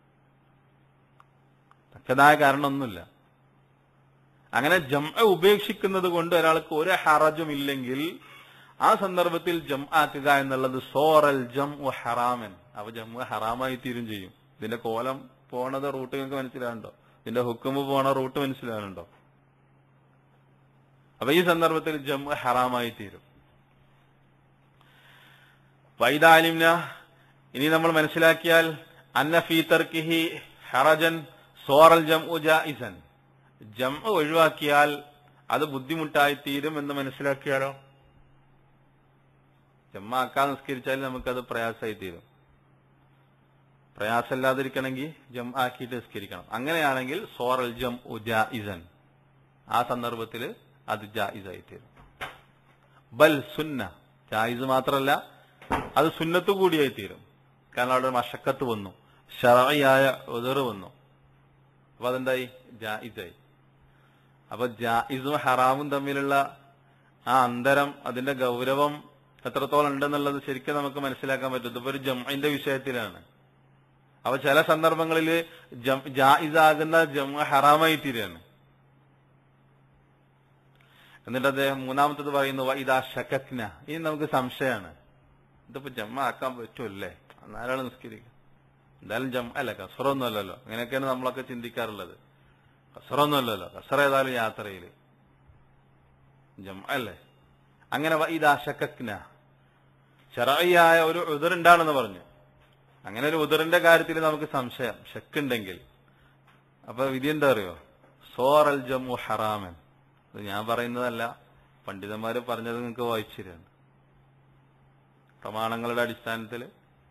തക്കതായ കാരണമൊന്നുമില്ല അങ്ങനെ ജം ഉപേക്ഷിക്കുന്നത് കൊണ്ട് ഒരാൾക്ക് ഒരു ഹറജും ഇല്ലെങ്കിൽ ആ സന്ദർഭത്തിൽ ജം ആക്കുക എന്നുള്ളത് സോറൽ ജം ഹറാമൻ അവ ജം ഹറാമായി തീരും ചെയ്യും ഇതിന്റെ കോലം പോണത് റൂട്ട് നിങ്ങൾക്ക് മനസ്സിലാകുന്നുണ്ടോ ഇതിന്റെ ഹുക്കുമ്പ് പോണ റൂട്ട് മനസ്സിലാകുന്നുണ്ടോ അപ്പൊ ഈ സന്ദർഭത്തിൽ ജം ഹറാമായി തീരും വൈദാലിംന ഇനി നമ്മൾ മനസ്സിലാക്കിയാൽ അന്ന ഫീ തർക്കിഹി ഹറജൻ സോറൽ ജം ജായിസൻ ജം ഒഴിവാക്കിയാൽ അത് ബുദ്ധിമുട്ടായി തീരും എന്ന് മനസ്സിലാക്കിയാലോ ജമ്മാക്കാൻ നിസ്കരിച്ചാൽ നമുക്കത് പ്രയാസമായി തീരും പ്രയാസമില്ലാതിരിക്കണമെങ്കിൽ ജം ആക്കിയിട്ട് നിസ്കരിക്കണം അങ്ങനെയാണെങ്കിൽ സോറൽ ജം ജായിസൻ ആ സന്ദർഭത്തിൽ അത് ജായിസായി തീരും ബൽ സുന്ന ജായിസ് മാത്രമല്ല അത് സുന്നത്ത് കൂടിയായി തീരും കാരണം അവിടെ മഷക്കത്ത് വന്നു ഷറയായ ഉദറ് വന്നു അപ്പൊ അതെന്തായി ജായിസായി അപ്പൊ ജായിസും ഹറാമും തമ്മിലുള്ള ആ അന്തരം അതിന്റെ ഗൗരവം എത്രത്തോളം ഉണ്ടെന്നുള്ളത് ശരിക്കും നമുക്ക് മനസ്സിലാക്കാൻ പറ്റും ഇതിപ്പോ ഒരു ജമ്മിന്റെ വിഷയത്തിലാണ് അപ്പൊ ചില സന്ദർഭങ്ങളിൽ ജായിസാകുന്ന ജമ്മ ഹറാമായി തീരുകയാണ് എന്നിട്ട് അദ്ദേഹം മൂന്നാമത്തത് പറയുന്നു ഇതാ ഷക്കക്ന ഇനി നമുക്ക് സംശയമാണ് ഇതിപ്പോ ജമ്മ ആക്കാൻ പറ്റുമല്ലേ എന്നാലാണ് നിസ്കരിക്കുക എന്തായാലും ജമ്മ അല്ല കസറൊന്നും അല്ലല്ലോ അങ്ങനെയൊക്കെയാണ് നമ്മളൊക്കെ ചിന്തിക്കാറുള്ളത് കസറൊന്നും അല്ലല്ലോ കസറ ഏതായാലും യാത്രയിൽ ജമ്മ അല്ലേ അങ്ങനെ ഇതാ ഷക്കക്ന ചെറിയായ ഒരു ഉതിറുണ്ടാണെന്ന് പറഞ്ഞു അങ്ങനെ ഒരു ഉതിറിന്റെ കാര്യത്തിൽ നമുക്ക് സംശയം ഷക്കുണ്ടെങ്കിൽ അപ്പൊ വിധി എന്താ അറിയോ സോറൽ ജമ്മു ഹറാമൻ ഇത് ഞാൻ പറയുന്നതല്ല പണ്ഡിതന്മാര് പറഞ്ഞത് നിങ്ങൾക്ക് വായിച്ചിരുന്നു പ്രമാണങ്ങളുടെ അടിസ്ഥാനത്തിൽ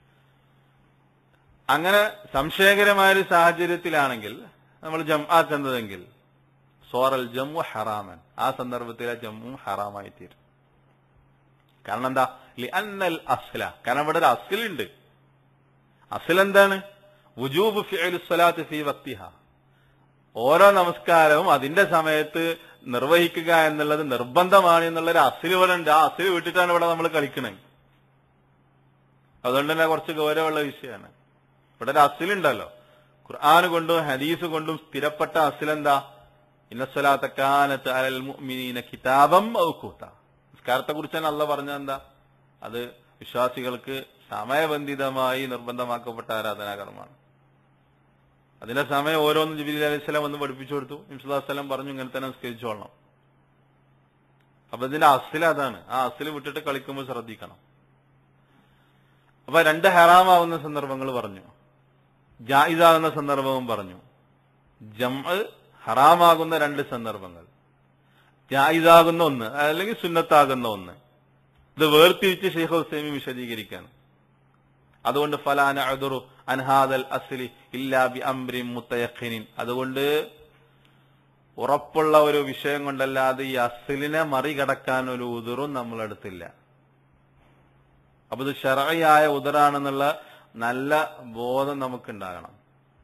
അങ്ങനെ സംശയകരമായ ഒരു സാഹചര്യത്തിലാണെങ്കിൽ നമ്മൾ ജം ആക്കുന്നതെങ്കിൽ സോറൽ ജമ്മു ഹറാമൻ ആ സന്ദർഭത്തിൽ ആ ജമ്മു ഹറാമായി തീരും കാരണം എന്താ അന്നൽ അസ്ല കാരണം ഇവിടെ ഒരു അസ്ലുണ്ട് അസ്ൽ എന്താണ് വുജൂബ് ഫിഅലു സ്വലാത്ത് ഫി വക്തിഹ ഓരോ നമസ്കാരവും അതിന്റെ സമയത്ത് നിർവഹിക്കുക എന്നുള്ളത് നിർബന്ധമാണ് എന്നുള്ള ഒരു അസിൽ ഇവിടെ ഉണ്ട് ആ അസിൽ വിട്ടിട്ടാണ് ഇവിടെ നമ്മൾ കളിക്കണേ അതുകൊണ്ട് തന്നെ കുറച്ച് ഗൗരവമുള്ള വിഷയമാണ് ഇവിടെ ഒരു അസിലുണ്ടല്ലോ ഖുർആൻ കൊണ്ടും ഹദീസ് കൊണ്ടും സ്ഥിരപ്പെട്ട അസിലെന്താ ഇന്നസ്വലാത്തക്കാനത്ത് അലൽ മുഅ്മിനീന കിതാബം ഔക്കൂത്ത നിസ്കാരത്തെ കുറിച്ചാണ് അല്ല പറഞ്ഞത് എന്താ അത് വിശ്വാസികൾക്ക് സമയബന്ധിതമായി നിർബന്ധമാക്കപ്പെട്ട ആരാധനാകർമ്മമാണ് അതിന്റെ സമയം ഓരോന്നും ജിബിലി അലൈഹി സ്വലാം വന്ന് പഠിപ്പിച്ചു കൊടുത്തു നിംസുല്ലാസ്ലം പറഞ്ഞു ഇങ്ങനെ തന്നെ നിസ്കരിച്ചോളണം അപ്പൊ ഇതിന്റെ അസിൽ അതാണ് ആ അസിൽ വിട്ടിട്ട് കളിക്കുമ്പോൾ ശ്രദ്ധിക്കണം അപ്പൊ രണ്ട് ഹറാമാവുന്ന സന്ദർഭങ്ങൾ പറഞ്ഞു ജായിദാകുന്ന സന്ദർഭവും പറഞ്ഞു ജം ഹറാമാകുന്ന രണ്ട് സന്ദർഭങ്ങൾ ജായിദാകുന്ന ഒന്ന് അല്ലെങ്കിൽ സുന്നത്താകുന്ന ഒന്ന് ഇത് വേർതിരിച്ച് ഷെയ്ഖ് ഹുസൈമി വിശദീകരിക്കാണ് അതുകൊണ്ട് ഫലാന അദുറു അൻഹാദൽ അസ്ലി ഇല്ലാ ബി അംരി മുത്തയഖിനിൻ അതുകൊണ്ട് ഉറപ്പുള്ള ഒരു വിഷയം കൊണ്ടല്ലാതെ ഈ അസ്ലിനെ മറികടക്കാൻ ഒരു ഉതിറും നമ്മളെടുത്തില്ല അപ്പൊ ഇത് ഷറയായ ഉദറാണെന്നുള്ള നല്ല ബോധം നമുക്കുണ്ടാകണം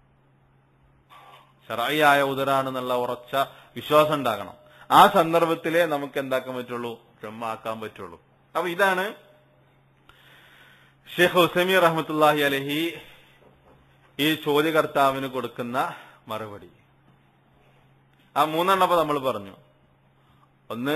ഷറായിയായ ഉദരാണെന്നുള്ള ഉറച്ച വിശ്വാസം ഉണ്ടാകണം ആ സന്ദർഭത്തിലേ നമുക്ക് എന്താക്കാൻ പറ്റുള്ളൂ ജമ്മാക്കാൻ പറ്റുള്ളൂ അപ്പൊ ഇതാണ് ഷെയ്ഖ് ഹുസൈമി റഹ്മത്തുല്ലാഹി അലഹി ഈ ചോദ്യകർത്താവിന് കൊടുക്കുന്ന മറുപടി ആ മൂന്നെണ്ണപ്പ നമ്മൾ പറഞ്ഞു ഒന്ന്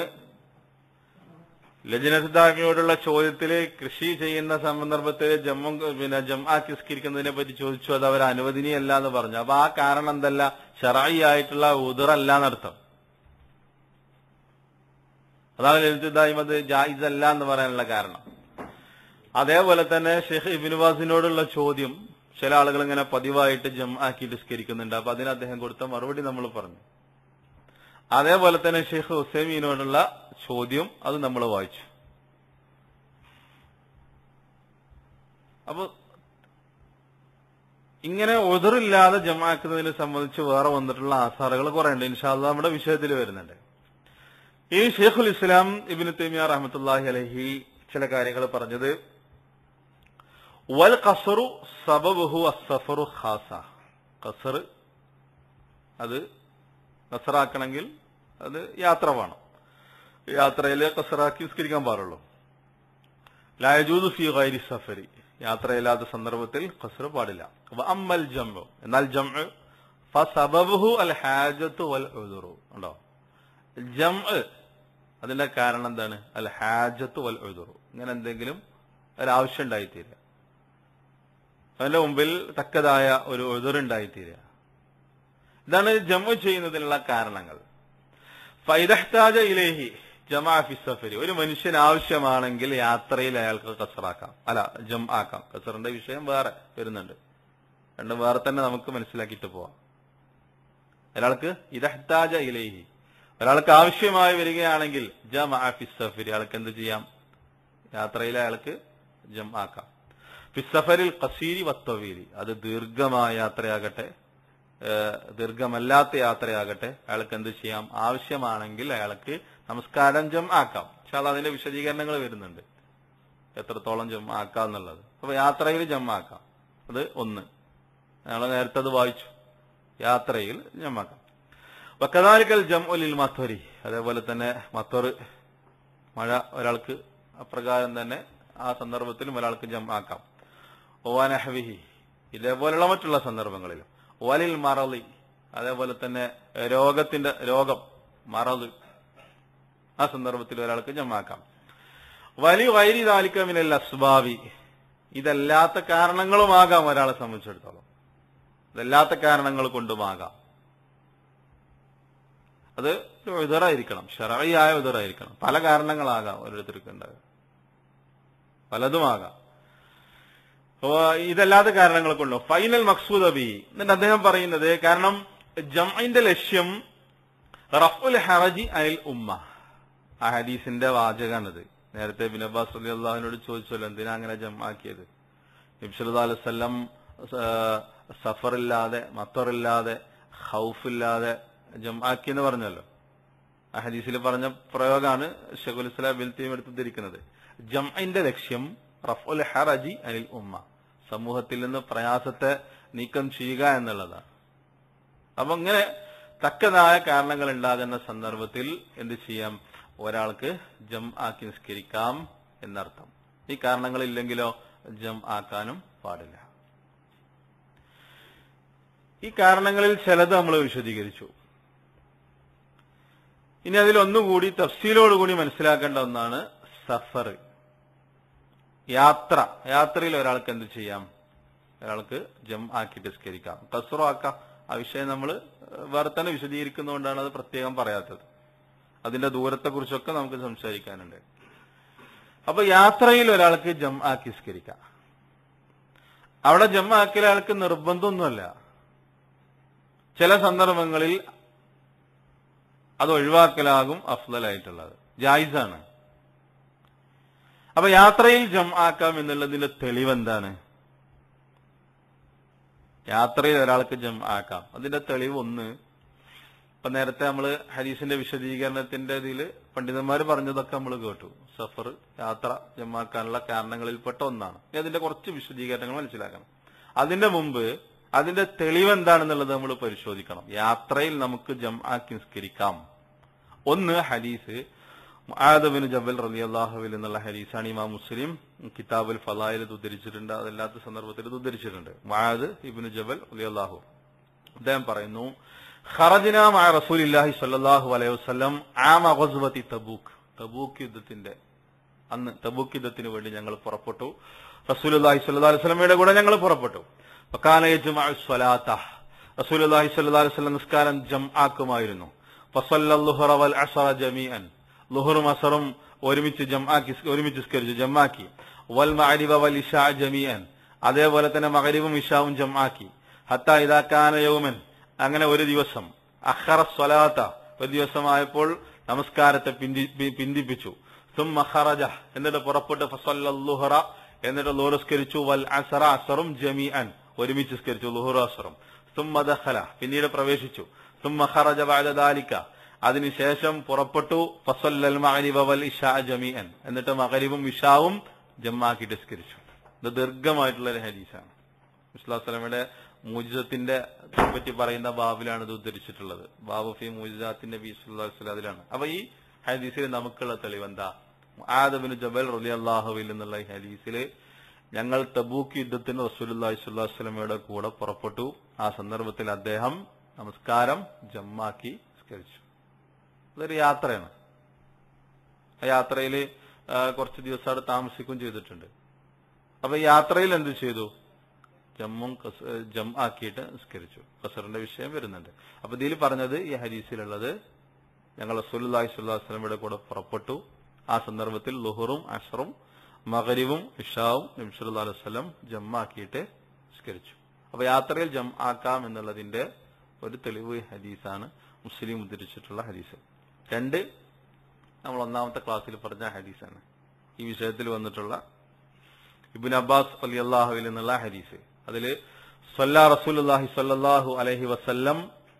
ലജനസിദ്ധാക്കളോടുള്ള ചോദ്യത്തില് കൃഷി ചെയ്യുന്ന സന്ദർഭത്തിൽ ജമ്മു പിന്നെ ജംആ കിസ്കരിക്കുന്നതിനെ പറ്റി ചോദിച്ചു അത് അവർ അനുവദനീയല്ല എന്ന് പറഞ്ഞു അപ്പൊ ആ കാരണം എന്തല്ല ഷറായി ആയിട്ടുള്ള ഉദറല്ല എന്നർത്ഥം അതാണ് ലളിതായ്മത് ജായിസ് അല്ല എന്ന് പറയാനുള്ള കാരണം അതേപോലെ തന്നെ ഷെയ്ഖ് ഇബിനുവാസിനോടുള്ള ചോദ്യം ചില ആളുകൾ ഇങ്ങനെ പതിവായിട്ട് ജം ആക്കി നിസ്കരിക്കുന്നുണ്ട് അപ്പൊ അതിന് അദ്ദേഹം കൊടുത്ത മറുപടി നമ്മൾ പറഞ്ഞു അതേപോലെ തന്നെ ഷെയ്ഖ് ഹുസൈമീനോടുള്ള ചോദ്യം അത് നമ്മൾ വായിച്ചു അപ്പൊ ഇങ്ങനെ ഒതിറില്ലാതെ ജമാക്കുന്നതിനെ സംബന്ധിച്ച് വേറെ വന്നിട്ടുള്ള ആസാറുകൾ കുറെ ഉണ്ട് ഇൻഷാല്ല നമ്മുടെ വിഷയത്തിൽ വരുന്നുണ്ട് ഈ ഷെയ്ഖുൽ ഇസ്ലാം ഇബിന് തൈമിയ റഹമത്തുല്ലാഹി അലഹി ചില കാര്യങ്ങൾ പറഞ്ഞത് വൽ ഖസറു സബബുഹു അസഫറു ഖാസ ഖസർ അത് ഖസറാക്കണമെങ്കിൽ അത് യാത്ര വേണം യാത്രയിൽ ഖസറാക്കി നിസ്കരിക്കാൻ പാടുള്ളൂ ലായജൂദ് ഫി ഗൈരി സഫരി യാത്രയില്ലാത്ത സന്ദർഭത്തിൽ ഖസർ പാടില്ല വ അമ്മൽ ജംഉ എന്നാൽ ജംഉ ഫസബബുഹു അൽ ഹാജത്തു വൽ ഉദുറു ഉണ്ടോ ജംഉ അതിന്റെ കാരണം എന്താണ് അൽ ഹാജത്തു വൽ ഉദുറു ഇങ്ങനെ എന്തെങ്കിലും ഒരാവശ്യം ഉണ്ടായിത്തീരുക അതിന്റെ മുമ്പിൽ തക്കതായ ഒരു ഉദുറുണ്ടായിത്തീരുക ഇതാണ് ജമ്മു ചെയ്യുന്നതിനുള്ള കാരണങ്ങൾ ഫൈദഹ്താജ ഇലേഹി ജമാ ഫി സഫരി ഒരു മനുഷ്യന് ആവശ്യമാണെങ്കിൽ യാത്രയിൽ അയാൾക്ക് കസറാക്കാം അല്ല ജം ആക്കാം കസറിന്റെ വിഷയം വേറെ വരുന്നുണ്ട് രണ്ടും വേറെ തന്നെ നമുക്ക് മനസ്സിലാക്കിയിട്ട് പോവാം ഒരാൾക്ക് ഇദഹ്താജ ഇലേഹി ഒരാൾക്ക് ആവശ്യമായി വരികയാണെങ്കിൽ ജമാ ഫി സഫരി അയാൾക്ക് എന്ത് ചെയ്യാം യാത്രയിൽ അയാൾക്ക് ജം ആക്കാം ഫിസഫരിൽ കസീരി വത്തവീരി അത് ദീർഘമായ യാത്രയാകട്ടെ ഏഹ് ദീർഘമല്ലാത്ത യാത്രയാകട്ടെ അയാൾക്ക് എന്ത് ചെയ്യാം ആവശ്യമാണെങ്കിൽ അയാൾക്ക് നമസ്കാരം ജം ആക്കാം പക്ഷെ അത് അതിന്റെ വിശദീകരണങ്ങൾ വരുന്നുണ്ട് എത്രത്തോളം ജം ആക്കാം എന്നുള്ളത് അപ്പൊ യാത്രയിൽ ജം ആക്കാം അത് ഒന്ന് ഞങ്ങൾ നേരത്തെ അത് വായിച്ചു യാത്രയിൽ ജമാക്കാം വക്കതാലിക്കൽ ജം ഉലിൽ മത്വരി അതേപോലെ തന്നെ മത്വർ മഴ ഒരാൾക്ക് അപ്രകാരം തന്നെ ആ സന്ദർഭത്തിലും ഒരാൾക്ക് ജം ആക്കാം ഓവാനഹവിഹി ഇതേപോലുള്ള മറ്റുള്ള സന്ദർഭങ്ങളിലും വലിൽ മറളി അതേപോലെ തന്നെ രോഗത്തിന്റെ രോഗം മറള് ആ സന്ദർഭത്തിൽ ഒരാൾക്ക് ജമാക്കാം വലി വൈരി താലിക്കമിനൽ അസ്ബാവി ഇതല്ലാത്ത കാരണങ്ങളുമാകാം ഒരാളെ സംബന്ധിച്ചിടത്തോളം ഇതല്ലാത്ത കാരണങ്ങൾ കൊണ്ടുമാകാം അത് ഒരു ഉദറായിരിക്കണം ഷറയായ ഉദറായിരിക്കണം പല കാരണങ്ങളാകാം ഓരോരുത്തർക്ക് ഉണ്ടാകുക പലതുമാകാം അപ്പോ ഇതല്ലാത്ത കാരണങ്ങൾ കൊണ്ടോ ഫൈനൽ മക്സൂദ് അബി എന്നിട്ട് അദ്ദേഹം പറയുന്നത് കാരണം ജംഇന്റെ ലക്ഷ്യം റഫുൽ ഹറജി അയൽ ഉമ്മ ആ ഹദീസിന്റെ വാചകാണിത് നേരത്തെ ബിൻ അബ്ബാസ് അലി അള്ളാഹിനോട് ചോദിച്ചല്ലോ എന്തിനാ അങ്ങനെ ജമാക്കിയത് നബ്സല്ലാ അലൈവല്ലം സഫറില്ലാതെ മത്തറില്ലാതെ ഹൗഫില്ലാതെ ജമാക്കി എന്ന് പറഞ്ഞല്ലോ ആ ഹദീസിൽ പറഞ്ഞ പ്രയോഗമാണ് ഷെഖുൽ ഇസ്ലാം ബിൽ തീം എടുത്തിരിക്കുന്നത് ജംഇന്റെ ലക്ഷ്യം റഫുൽ ഹറജി അനിൽ ഉമ്മ സമൂഹത്തിൽ നിന്ന് പ്രയാസത്തെ നീക്കം ചെയ്യുക എന്നുള്ളതാണ് അപ്പൊ ഇങ്ങനെ തക്കതായ കാരണങ്ങൾ ഉണ്ടാകുന്ന സന്ദർഭത്തിൽ എന്ത് ചെയ്യാം ഒരാൾക്ക് ജം ആക്കി നിസ്കരിക്കാം എന്നർത്ഥം ഈ കാരണങ്ങളില്ലെങ്കിലോ ജം ആക്കാനും പാടില്ല ഈ കാരണങ്ങളിൽ ചിലത് നമ്മൾ വിശദീകരിച്ചു ഇനി അതിൽ ഒന്നുകൂടി തഫ്സീലോടുകൂടി മനസ്സിലാക്കേണ്ട ഒന്നാണ് സഫർ യാത്ര യാത്രയിൽ ഒരാൾക്ക് എന്ത് ചെയ്യാം ഒരാൾക്ക് ജം ആക്കി നിസ്കരിക്കാം കസറോ ആക്കാം ആ വിഷയം നമ്മൾ വേറെ തന്നെ വിശദീകരിക്കുന്നതുകൊണ്ടാണ് അത് പ്രത്യേകം പറയാത്തത് അതിന്റെ ദൂരത്തെ കുറിച്ചൊക്കെ നമുക്ക് സംസാരിക്കാനുണ്ട് അപ്പൊ യാത്രയിൽ ഒരാൾക്ക് ജം ആക്കി നിസ്കരിക്കാം അവിടെ ജം ആക്കിയ ആൾക്ക് നിർബന്ധമൊന്നുമല്ല ചില സന്ദർഭങ്ങളിൽ അത് ഒഴിവാക്കലാകും അഫ്ലലായിട്ടുള്ളത് ജായിസാണ് അപ്പൊ യാത്രയിൽ ജം ആക്കാം എന്നുള്ളതിന്റെ തെളിവ് എന്താണ് യാത്രയിൽ ഒരാൾക്ക് ജം ആക്കാം അതിന്റെ തെളിവ് ഒന്ന് ഇപ്പൊ നേരത്തെ നമ്മൾ ഹരീസിന്റെ വിശദീകരണത്തിന്റെ ഇതിൽ പണ്ഡിതന്മാർ പറഞ്ഞതൊക്കെ നമ്മൾ കേട്ടു സഫർ യാത്ര ജമാക്കാനുള്ള കാരണങ്ങളിൽപ്പെട്ട ഒന്നാണ് ഇനി അതിന്റെ കുറച്ച് വിശദീകരണങ്ങൾ മനസ്സിലാക്കണം അതിന്റെ മുമ്പ് അതിന്റെ തെളിവ് എന്താണെന്നുള്ളത് നമ്മൾ പരിശോധിക്കണം യാത്രയിൽ നമുക്ക് ജം ആക്കി നിസ്കരിക്കാം ഒന്ന് ഹദീസ് മുആദബിന് ജബൽ റലി അള്ളാഹുവിൽ എന്നുള്ള ഹദീസാണ് ഇമാം മുസ്ലിം കിതാബുൽ ഫലായിൽ ഇത് ഉദ്ധരിച്ചിട്ടുണ്ട് അതല്ലാത്ത സന്ദർഭത്തിൽ ഇത് ഉദ്ധരിച്ചിട്ടുണ്ട് മുആദ് ഇബിന് ജബൽ റലി അള്ളാഹു അദ്ദേഹം പറയുന്നു ഖറജ്ന മഅ റസൂലില്ലാഹി സ്വല്ലല്ലാഹു അലൈഹി വസല്ലം ആമ ഗസ്വതി തബൂക്ക് തബൂക്ക് യുദ്ധത്തിന്റെ അന്ന് തബൂക്ക് യുദ്ധത്തിന് വേണ്ടി ഞങ്ങൾ പുറപ്പെട്ടു റസൂലുള്ളാഹി സ്വല്ലല്ലാഹു അലൈഹി വസല്ലമയുടെ കൂടെ ഞങ്ങൾ പുറപ്പെട്ടു ഫകാന യജ്മഉ സ്വലാത്ത റസൂലുള്ളാഹി സ്വല്ലല്ലാഹു അലൈഹി വസല്ലം നിസ്കാരം ജംആക്കുമായിരുന്നു ഫസല്ലൽ ളുഹറ വൽ അസറ ജമീഅൻ ളുഹറും അസറും ഒരുമിച്ച് ജംആക്കി ഒരുമിച്ച് നിസ്കരിച്ചു ജംആക്കി വൽ മഅരിബ വൽ ഇശാ ജമീഅൻ അതേപോലെ തന്നെ മഗ്രിബും ഇശാവും ജംആക്കി ഹത്ത ഇദാ കാന യൗമൻ അങ്ങനെ ഒരു ദിവസം അഖറ സ്വലാത്ത ഒരു ദിവസമായപ്പോൾ നമസ്കാരത്തെ പിന്തി പി- പിന്തിപ്പിച്ചു സുമ്മ ഖറജ എന്നിട്ട് പുറപ്പെട്ട് ഫസല്ലൽ ളുഹറ എന്നിട്ട് ലോറസ്കരിച്ചു വൽ അസറ അസറും ജമീഅൻ ഒരുമിച്ച് സ്കരിച്ചു ലുഹുറ അസറും സുമ്മ ദഖല പിന്നീട് പ്രവേശിച്ചു സുമ്മ ഖറജ ബഅദ ദാലിക അതിനുശേഷം പുറപ്പെട്ടു ഫസല്ലൽ മഗ്രിബ വൽ ഇശാ ജമീഅൻ എന്നിട്ട് മഗ്രിബും ഇശാവും ജമ്മാക്കിയിട്ട് സ്കരിച്ചു ഇത് ദീർഘമായിട്ടുള്ള ഒരു ഹദീസാണ് മുസ്ലാസ്ലമയുടെ മൂജിസത്തിന്റെ പറ്റി പറയുന്ന ബാബിലാണ് ഇത് ഉദ്ധരിച്ചിട്ടുള്ളത് ബാബു ഫി മൂജിസാത്തിന്റെ ബി സുല്ലാസ്ലം അതിലാണ് അപ്പൊ ഈ ഹദീസിൽ നമുക്കുള്ള തെളിവ് എന്താ ആദബിന് ജബൽ റലി അള്ളാഹുവിൽ എന്നുള്ള ഈ ഹദീസില് ഞങ്ങൾ തബൂക്ക് യുദ്ധത്തിന് റസൂലുല്ലാഹി സ്വല്ലല്ലാഹു അലൈഹി വസല്ലമയുടെ കൂടെ പുറപ്പെട്ടു ആ സന്ദർഭത്തിൽ അദ്ദേഹം നമസ്കാരം ജമ്മാക്കി സ്കരിച്ചു അതൊരു യാത്രയാണ് ആ യാത്രയിൽ കുറച്ച് ദിവസം അവിടെ താമസിക്കുകയും ചെയ്തിട്ടുണ്ട് അപ്പൊ ഈ യാത്രയിൽ എന്ത് ചെയ്തു ജമ്മും കസ്- ഏഹ് ജം ആക്കിയിട്ട് നിസ്കരിച്ചു കസറിന്റെ വിഷയം വരുന്നുണ്ട് അപ്പൊ ഇതിൽ പറഞ്ഞത് ഈ ഹദീസിലുള്ളത് ഞങ്ങൾ റസൂലുള്ളാഹി സ്വല്ലല്ലാഹു അലൈഹി വസല്ലമയുടെ കൂടെ പുറപ്പെട്ടു ആ സന്ദർഭത്തിൽ ലുഹറും അഷറും മകരിവും ഇഷാവും നബി സല്ലല്ലാഹു അലൈഹി വസല്ലം ജമ്മാക്കിയിട്ട് നിസ്കരിച്ചു അപ്പൊ യാത്രയിൽ ജം ആക്കാം എന്നുള്ളതിന്റെ ഒരു തെളിവ് ഈ ഹദീസാണ് മുസ്ലിം ഉദ്ധരിച്ചിട്ടുള്ള ഹദീസ് രണ്ട് നമ്മൾ ഒന്നാമത്തെ ക്ലാസ്സിൽ പറഞ്ഞ ഹദീസാണ് ഈ വിഷയത്തിൽ വന്നിട്ടുള്ള ഇബിൻ അബ്ബാസ് അലി അള്ളാഹുവിൽ നിന്നുള്ള ഹദീസ് അതില് സല്ലാ റസൂലുള്ളാഹി സ്വല്ലല്ലാഹു അലൈഹി വസല്ലം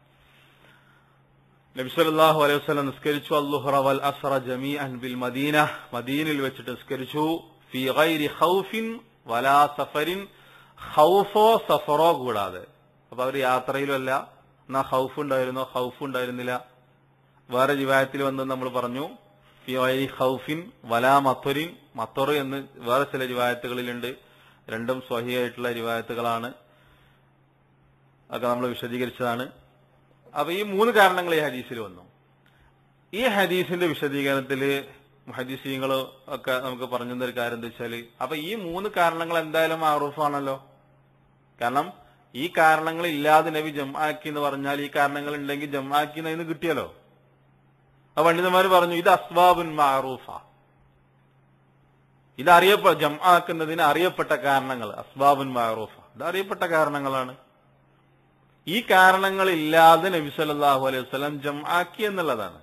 നബി സല്ലല്ലാഹു അലൈഹി വസല്ലം നിസ്കരിച്ചു അൽലുഹറ വൽ അസ്റ ജമീഅൻ ബിൽ മദീന മദീനയിൽ വെച്ചിട്ട് നിസ്കരിച്ചു ഫി ഗൈരി ഖൗഫിൻ വലാ സഫരിൻ ഖൗഫോ സഫറോ കൂടാതെ അപ്പൊ അവർ യാത്രയിലും അല്ല എന്നാ ഖൗഫ് ഉണ്ടായിരുന്നോ ഖൗഫ് ഉണ്ടായിരുന്നില്ല വേറെ റിവായത്തിൽ വന്ന് നമ്മൾ പറഞ്ഞു ഫി ഗൈരി ഖൗഫിൻ വലാ മത്വരിൻ മത്വർ എന്ന് വേറെ ചില റിവായത്തുകളിലുണ്ട് രണ്ടും സ്വഹിയായിട്ടുള്ള റിവായത്തുകളാണ് ഒക്കെ നമ്മൾ വിശദീകരിച്ചതാണ് അപ്പൊ ഈ മൂന്ന് കാരണങ്ങൾ ഈ ഹദീസിൽ വന്നു ഈ ഹദീസിന്റെ വിശദീകരണത്തിൽ ഹദീസീങ്ങൾ ഒക്കെ നമുക്ക് പറഞ്ഞു തന്ന ഒരു കാര്യം എന്താ വെച്ചാല് അപ്പൊ ഈ മൂന്ന് കാരണങ്ങൾ എന്തായാലും ആറൂഫാണല്ലോ കാരണം ഈ കാരണങ്ങൾ ഇല്ലാതെ നബി ജംആക്കി എന്ന് പറഞ്ഞാൽ ഈ കാരണങ്ങൾ ഉണ്ടെങ്കിൽ ജംആക്കി എന്ന് കിട്ടിയല്ലോ ആ പണ്ഡിതന്മാർ പറഞ്ഞു ഇത് അസ്വാബുൻ മാറൂഫ ഇത് അറിയപ്പെ ജംആക്കുന്നതിന് അറിയപ്പെട്ട കാരണങ്ങൾ അസ്ബാബുൻ മാറൂഫ ഇത് അറിയപ്പെട്ട കാരണങ്ങളാണ് ഈ കാരണങ്ങളില്ലാതെ നബി സല്ലല്ലാഹു അലൈഹി വസല്ലം ജംആക്കി എന്നുള്ളതാണ്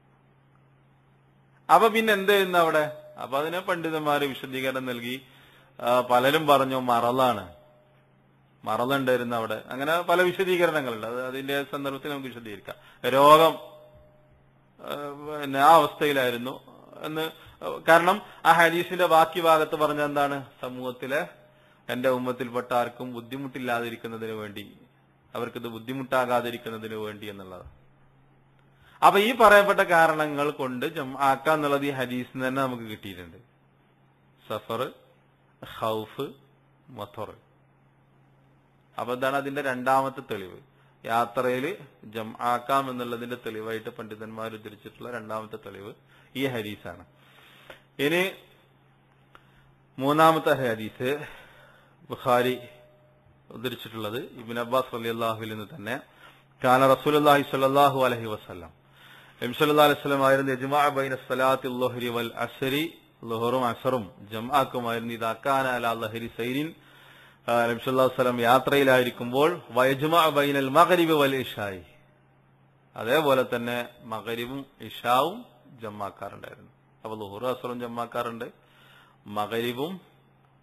അപ്പൊ പിന്നെ എന്ത് ചെയ്യുന്നു അവിടെ അപ്പൊ അതിനെ പണ്ഡിതന്മാര് വിശദീകരണം നൽകി ആ, പലരും പറഞ്ഞു മറലാണ് മറന്നുണ്ടായിരുന്നു അവിടെ അങ്ങനെ പല വിശദീകരണങ്ങളുണ്ട് അത് അതിന്റെ സന്ദർഭത്തിൽ നമുക്ക് വിശദീകരിക്കാം രോഗം ആ, പിന്നെ ആ അവസ്ഥയിലായിരുന്നു എന്ന് കാരണം ആ ഹദീസിന്റെ ബാക്കി ഭാഗത്ത് പറഞ്ഞ എന്താണ് സമൂഹത്തിലെ എന്റെ ഉമ്മത്തിൽപ്പെട്ട ആർക്കും ബുദ്ധിമുട്ടില്ലാതിരിക്കുന്നതിന് വേണ്ടി അവർക്കിത് ബുദ്ധിമുട്ടാകാതിരിക്കുന്നതിന് വേണ്ടി എന്നുള്ളത് അപ്പൊ ഈ പറയപ്പെട്ട കാരണങ്ങൾ കൊണ്ട് ജംആക്ക എന്നുള്ളത് ഈ ഹദീസിൽ നിന്ന് തന്നെ നമുക്ക് കിട്ടിയിട്ടുണ്ട് സഫർ ഹൗഫ് മൊത്തർ അപ്പൊ ഇതാണ് അതിന്റെ രണ്ടാമത്തെ തെളിവ് യാത്രയിൽ ജംആക്കാം എന്നുള്ളതിന്റെ തെളിവായിട്ട് പണ്ഡിതന്മാർ ഉദ്ധരിച്ചിട്ടുള്ള രണ്ടാമത്തെ തെളിവ് ഈ ഹദീസാണ് ഇനി മൂന്നാമത്തെ ഹദീസ് ബുഖാരി ഉദ്ധരിച്ചിട്ടുള്ളത് ഇബിൻ അബ്ബാസ് അലി അള്ളാഹുവിൽ നിന്ന് തന്നെ കാന റസൂലുള്ളാഹി സ്വല്ലല്ലാഹു അലൈഹി വസല്ലം നബി സല്ലല്ലാഹു അലൈഹി വസല്ലം ആയിരുന്നു ഇജ്മാഅ ബൈന സ്വലാത്തി ളുഹ്രി വൽ അസ്രി ളുഹറും അസറും ജംആക്കുമായിരുന്നു ഇദാ കാന അലാ ലഹരി സൈരിൻ ആ, നബി സല്ലല്ലാഹു അലൈഹി വസല്ലം യാത്രയിലായിരിക്കുമ്പോൾ വയജ്മാഅ ബൈനൽ മഗ്രിബി വൽ ഇശായി അതേപോലെ തന്നെ മഗ്രിബും ഇഷാവും ജമ്മാക്കാറുണ്ടായിരുന്നു അപ്പൊ ളുഹറും അസറും ജമ്മാക്കാറുണ്ട് മഗ്രിബും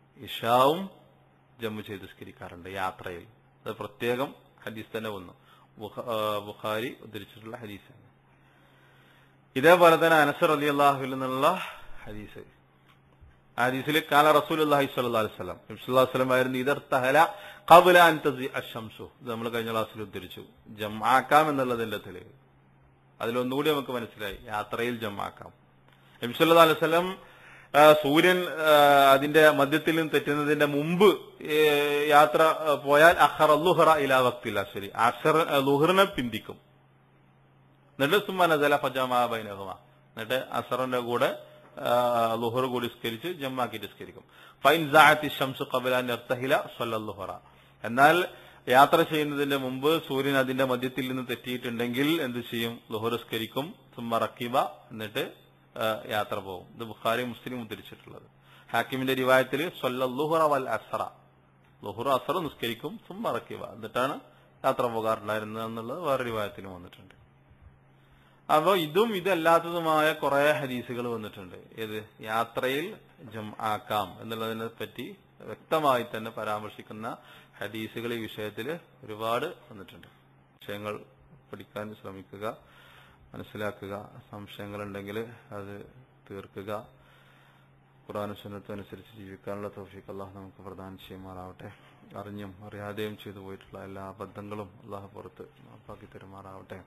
ഇഷാവും ജമ്മു ചെയ്ത് സ്കരിക്കാറുണ്ട് യാത്രയിൽ അത് പ്രത്യേകം ഹദീസ് തന്നെ വന്നു ബുഖ- ആ, ബുഖാരി ഉദ്ധരിച്ചിട്ടുള്ള ഹദീസാണ് ഇതേപോലെ തന്നെ അനസർ അലി അള്ളാഹുവിൽ നിന്നുള്ള ഹദീസ് ആ ഹദീസിൽ കാല റസൂൽ അള്ളാഹി സ്വല്ലല്ലാഹു അലൈഹി വസല്ലം നബി സല്ലല്ലാഹു അലൈഹി വസല്ലം ആയിരുന്നു ഇദർ തഹല ഖബ്ല അൻ തസി അശംസു ഇത് നമ്മൾ കഴിഞ്ഞ ക്ലാസ്സിൽ ഉദ്ധരിച്ചു ജംആക്കാം എന്നുള്ളതിന്റെ തെളിവ് അതിലൊന്നുകൂടി നമുക്ക് മനസ്സിലായി യാത്രയിൽ ജംആക്കാം നബി സല്ലല്ലാഹു അലൈഹി വസല്ലം ആ, സൂര്യൻ ആ, അതിന്റെ മധ്യത്തിൽ നിന്ന് തെറ്റുന്നതിന്റെ മുമ്പ് ഏ, യാത്ര ആ, പോയാൽ അഹർ അല്ലുഹറ ഇലാ വക്തില്ല ശരി അഹർ ലുഹറിനെ പിന്തിക്കും എന്നിട്ട് സുമ്മനജല ഫജമാ ബൈനഹുമ എന്നിട്ട് അസറിന്റെ കൂടെ ലുഹർ കൂടി സ്കരിച്ച് ജമ്മാക്കി നിസ്കരിക്കും ഫൈൻ സാഅത്തി ഷംസു ഖബല നിർത്തഹില സ്വല്ലല്ലുഹറ എന്നാൽ യാത്ര ചെയ്യുന്നതിന്റെ മുമ്പ് സൂര്യൻ അതിന്റെ മധ്യത്തിൽ നിന്ന് തെറ്റിയിട്ടുണ്ടെങ്കിൽ എന്ത് ചെയ്യും ലുഹർ സ്കരിക്കും സുമ്മ റക്കീബ എന്നിട്ട് ആ, യാത്ര പോകും ഇത് ബുഖാരി മുസ്ലിം ഉദ്ധരിച്ചിട്ടുള്ളത് ഹാക്കിമിന്റെ റിവായത്തിൽ സ്വല്ലല്ലുഹറ വൽ അസറ ലുഹുർ അസർ നിസ്കരിക്കും സുമ്മ റക്കീബ എന്നിട്ടാണ് യാത്ര പോകാറുണ്ടായിരുന്നത് എന്നുള്ളത് വേറെ റിവായത്തിലും വന്നിട്ടുണ്ട് അപ്പൊ ഇതും ഇതല്ലാത്തതുമായ കുറെ ഹദീസുകൾ വന്നിട്ടുണ്ട് ഏത് യാത്രയിൽ ജം ആക്കാം എന്നുള്ളതിനെ പറ്റി വ്യക്തമായി തന്നെ പരാമർശിക്കുന്ന ഹദീസുകൾ ഈ വിഷയത്തിൽ ഒരുപാട് വന്നിട്ടുണ്ട് വിഷയങ്ങൾ പഠിക്കാൻ ശ്രമിക്കുക മനസ്സിലാക്കുക സംശയങ്ങളുണ്ടെങ്കിൽ അത് തീർക്കുക ഖുറാൻ സുന്നത്തും അനുസരിച്ച് ജീവിക്കാനുള്ള തൗഫീഖ് അള്ളാഹ് നമുക്ക് പ്രദാനം ചെയ്യുമാറാവട്ടെ അറിഞ്ഞും അറിയാതെയും ചെയ്തു പോയിട്ടുള്ള എല്ലാ അബദ്ധങ്ങളും അള്ളാഹ് പുറത്ത് മാപ്പാക്കി തരുമാറാവട്ടെ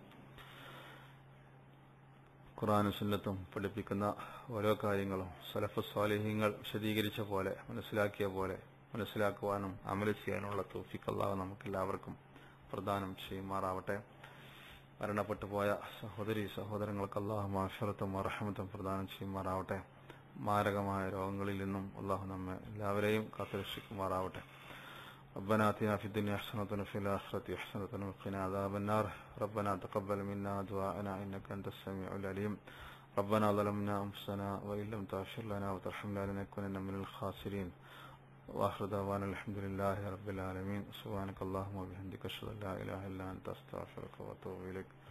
ഖുറാനും സുന്നത്തും പഠിപ്പിക്കുന്ന ഓരോ കാര്യങ്ങളും സലഫ് സ്വാലിഹ്യങ്ങൾ വിശദീകരിച്ച പോലെ മനസ്സിലാക്കിയ പോലെ മനസ്സിലാക്കുവാനും അമല ചെയ്യാനുള്ള തൗഫീഖ് അള്ളാഹ് നമുക്ക് എല്ലാവർക്കും പ്രദാനം ചെയ്യുമാറാവട്ടെ മരണപ്പെട്ടു പോയ സഹോദരി സഹോദരങ്ങൾക്ക് അള്ളാഹു മാഷറത്തും അർഹമത്തും പ്രദാനം ചെയ്യുമാറാവട്ടെ മാരകമായ രോഗങ്ങളിൽ നിന്നും അള്ളാഹു നമ്മെ എല്ലാവരെയും കാത്തുരക്ഷിക്കുമാറാവട്ടെ ربنا آتنا في الدنيا حسنة وفي الآخرة حسنة وقنا عذاب النار ربنا تقبل منا دعاءنا إنك أنت السميع العليم ربنا ظلمنا أنفسنا وإن لم تغفر لنا وترحمنا لنكونن من الخاسرين وآخر دعوانا الحمد لله رب العالمين سبحانك اللهم وبحمدك أشهد أن لا إله إلا أنت أستغفرك وأتوب إليك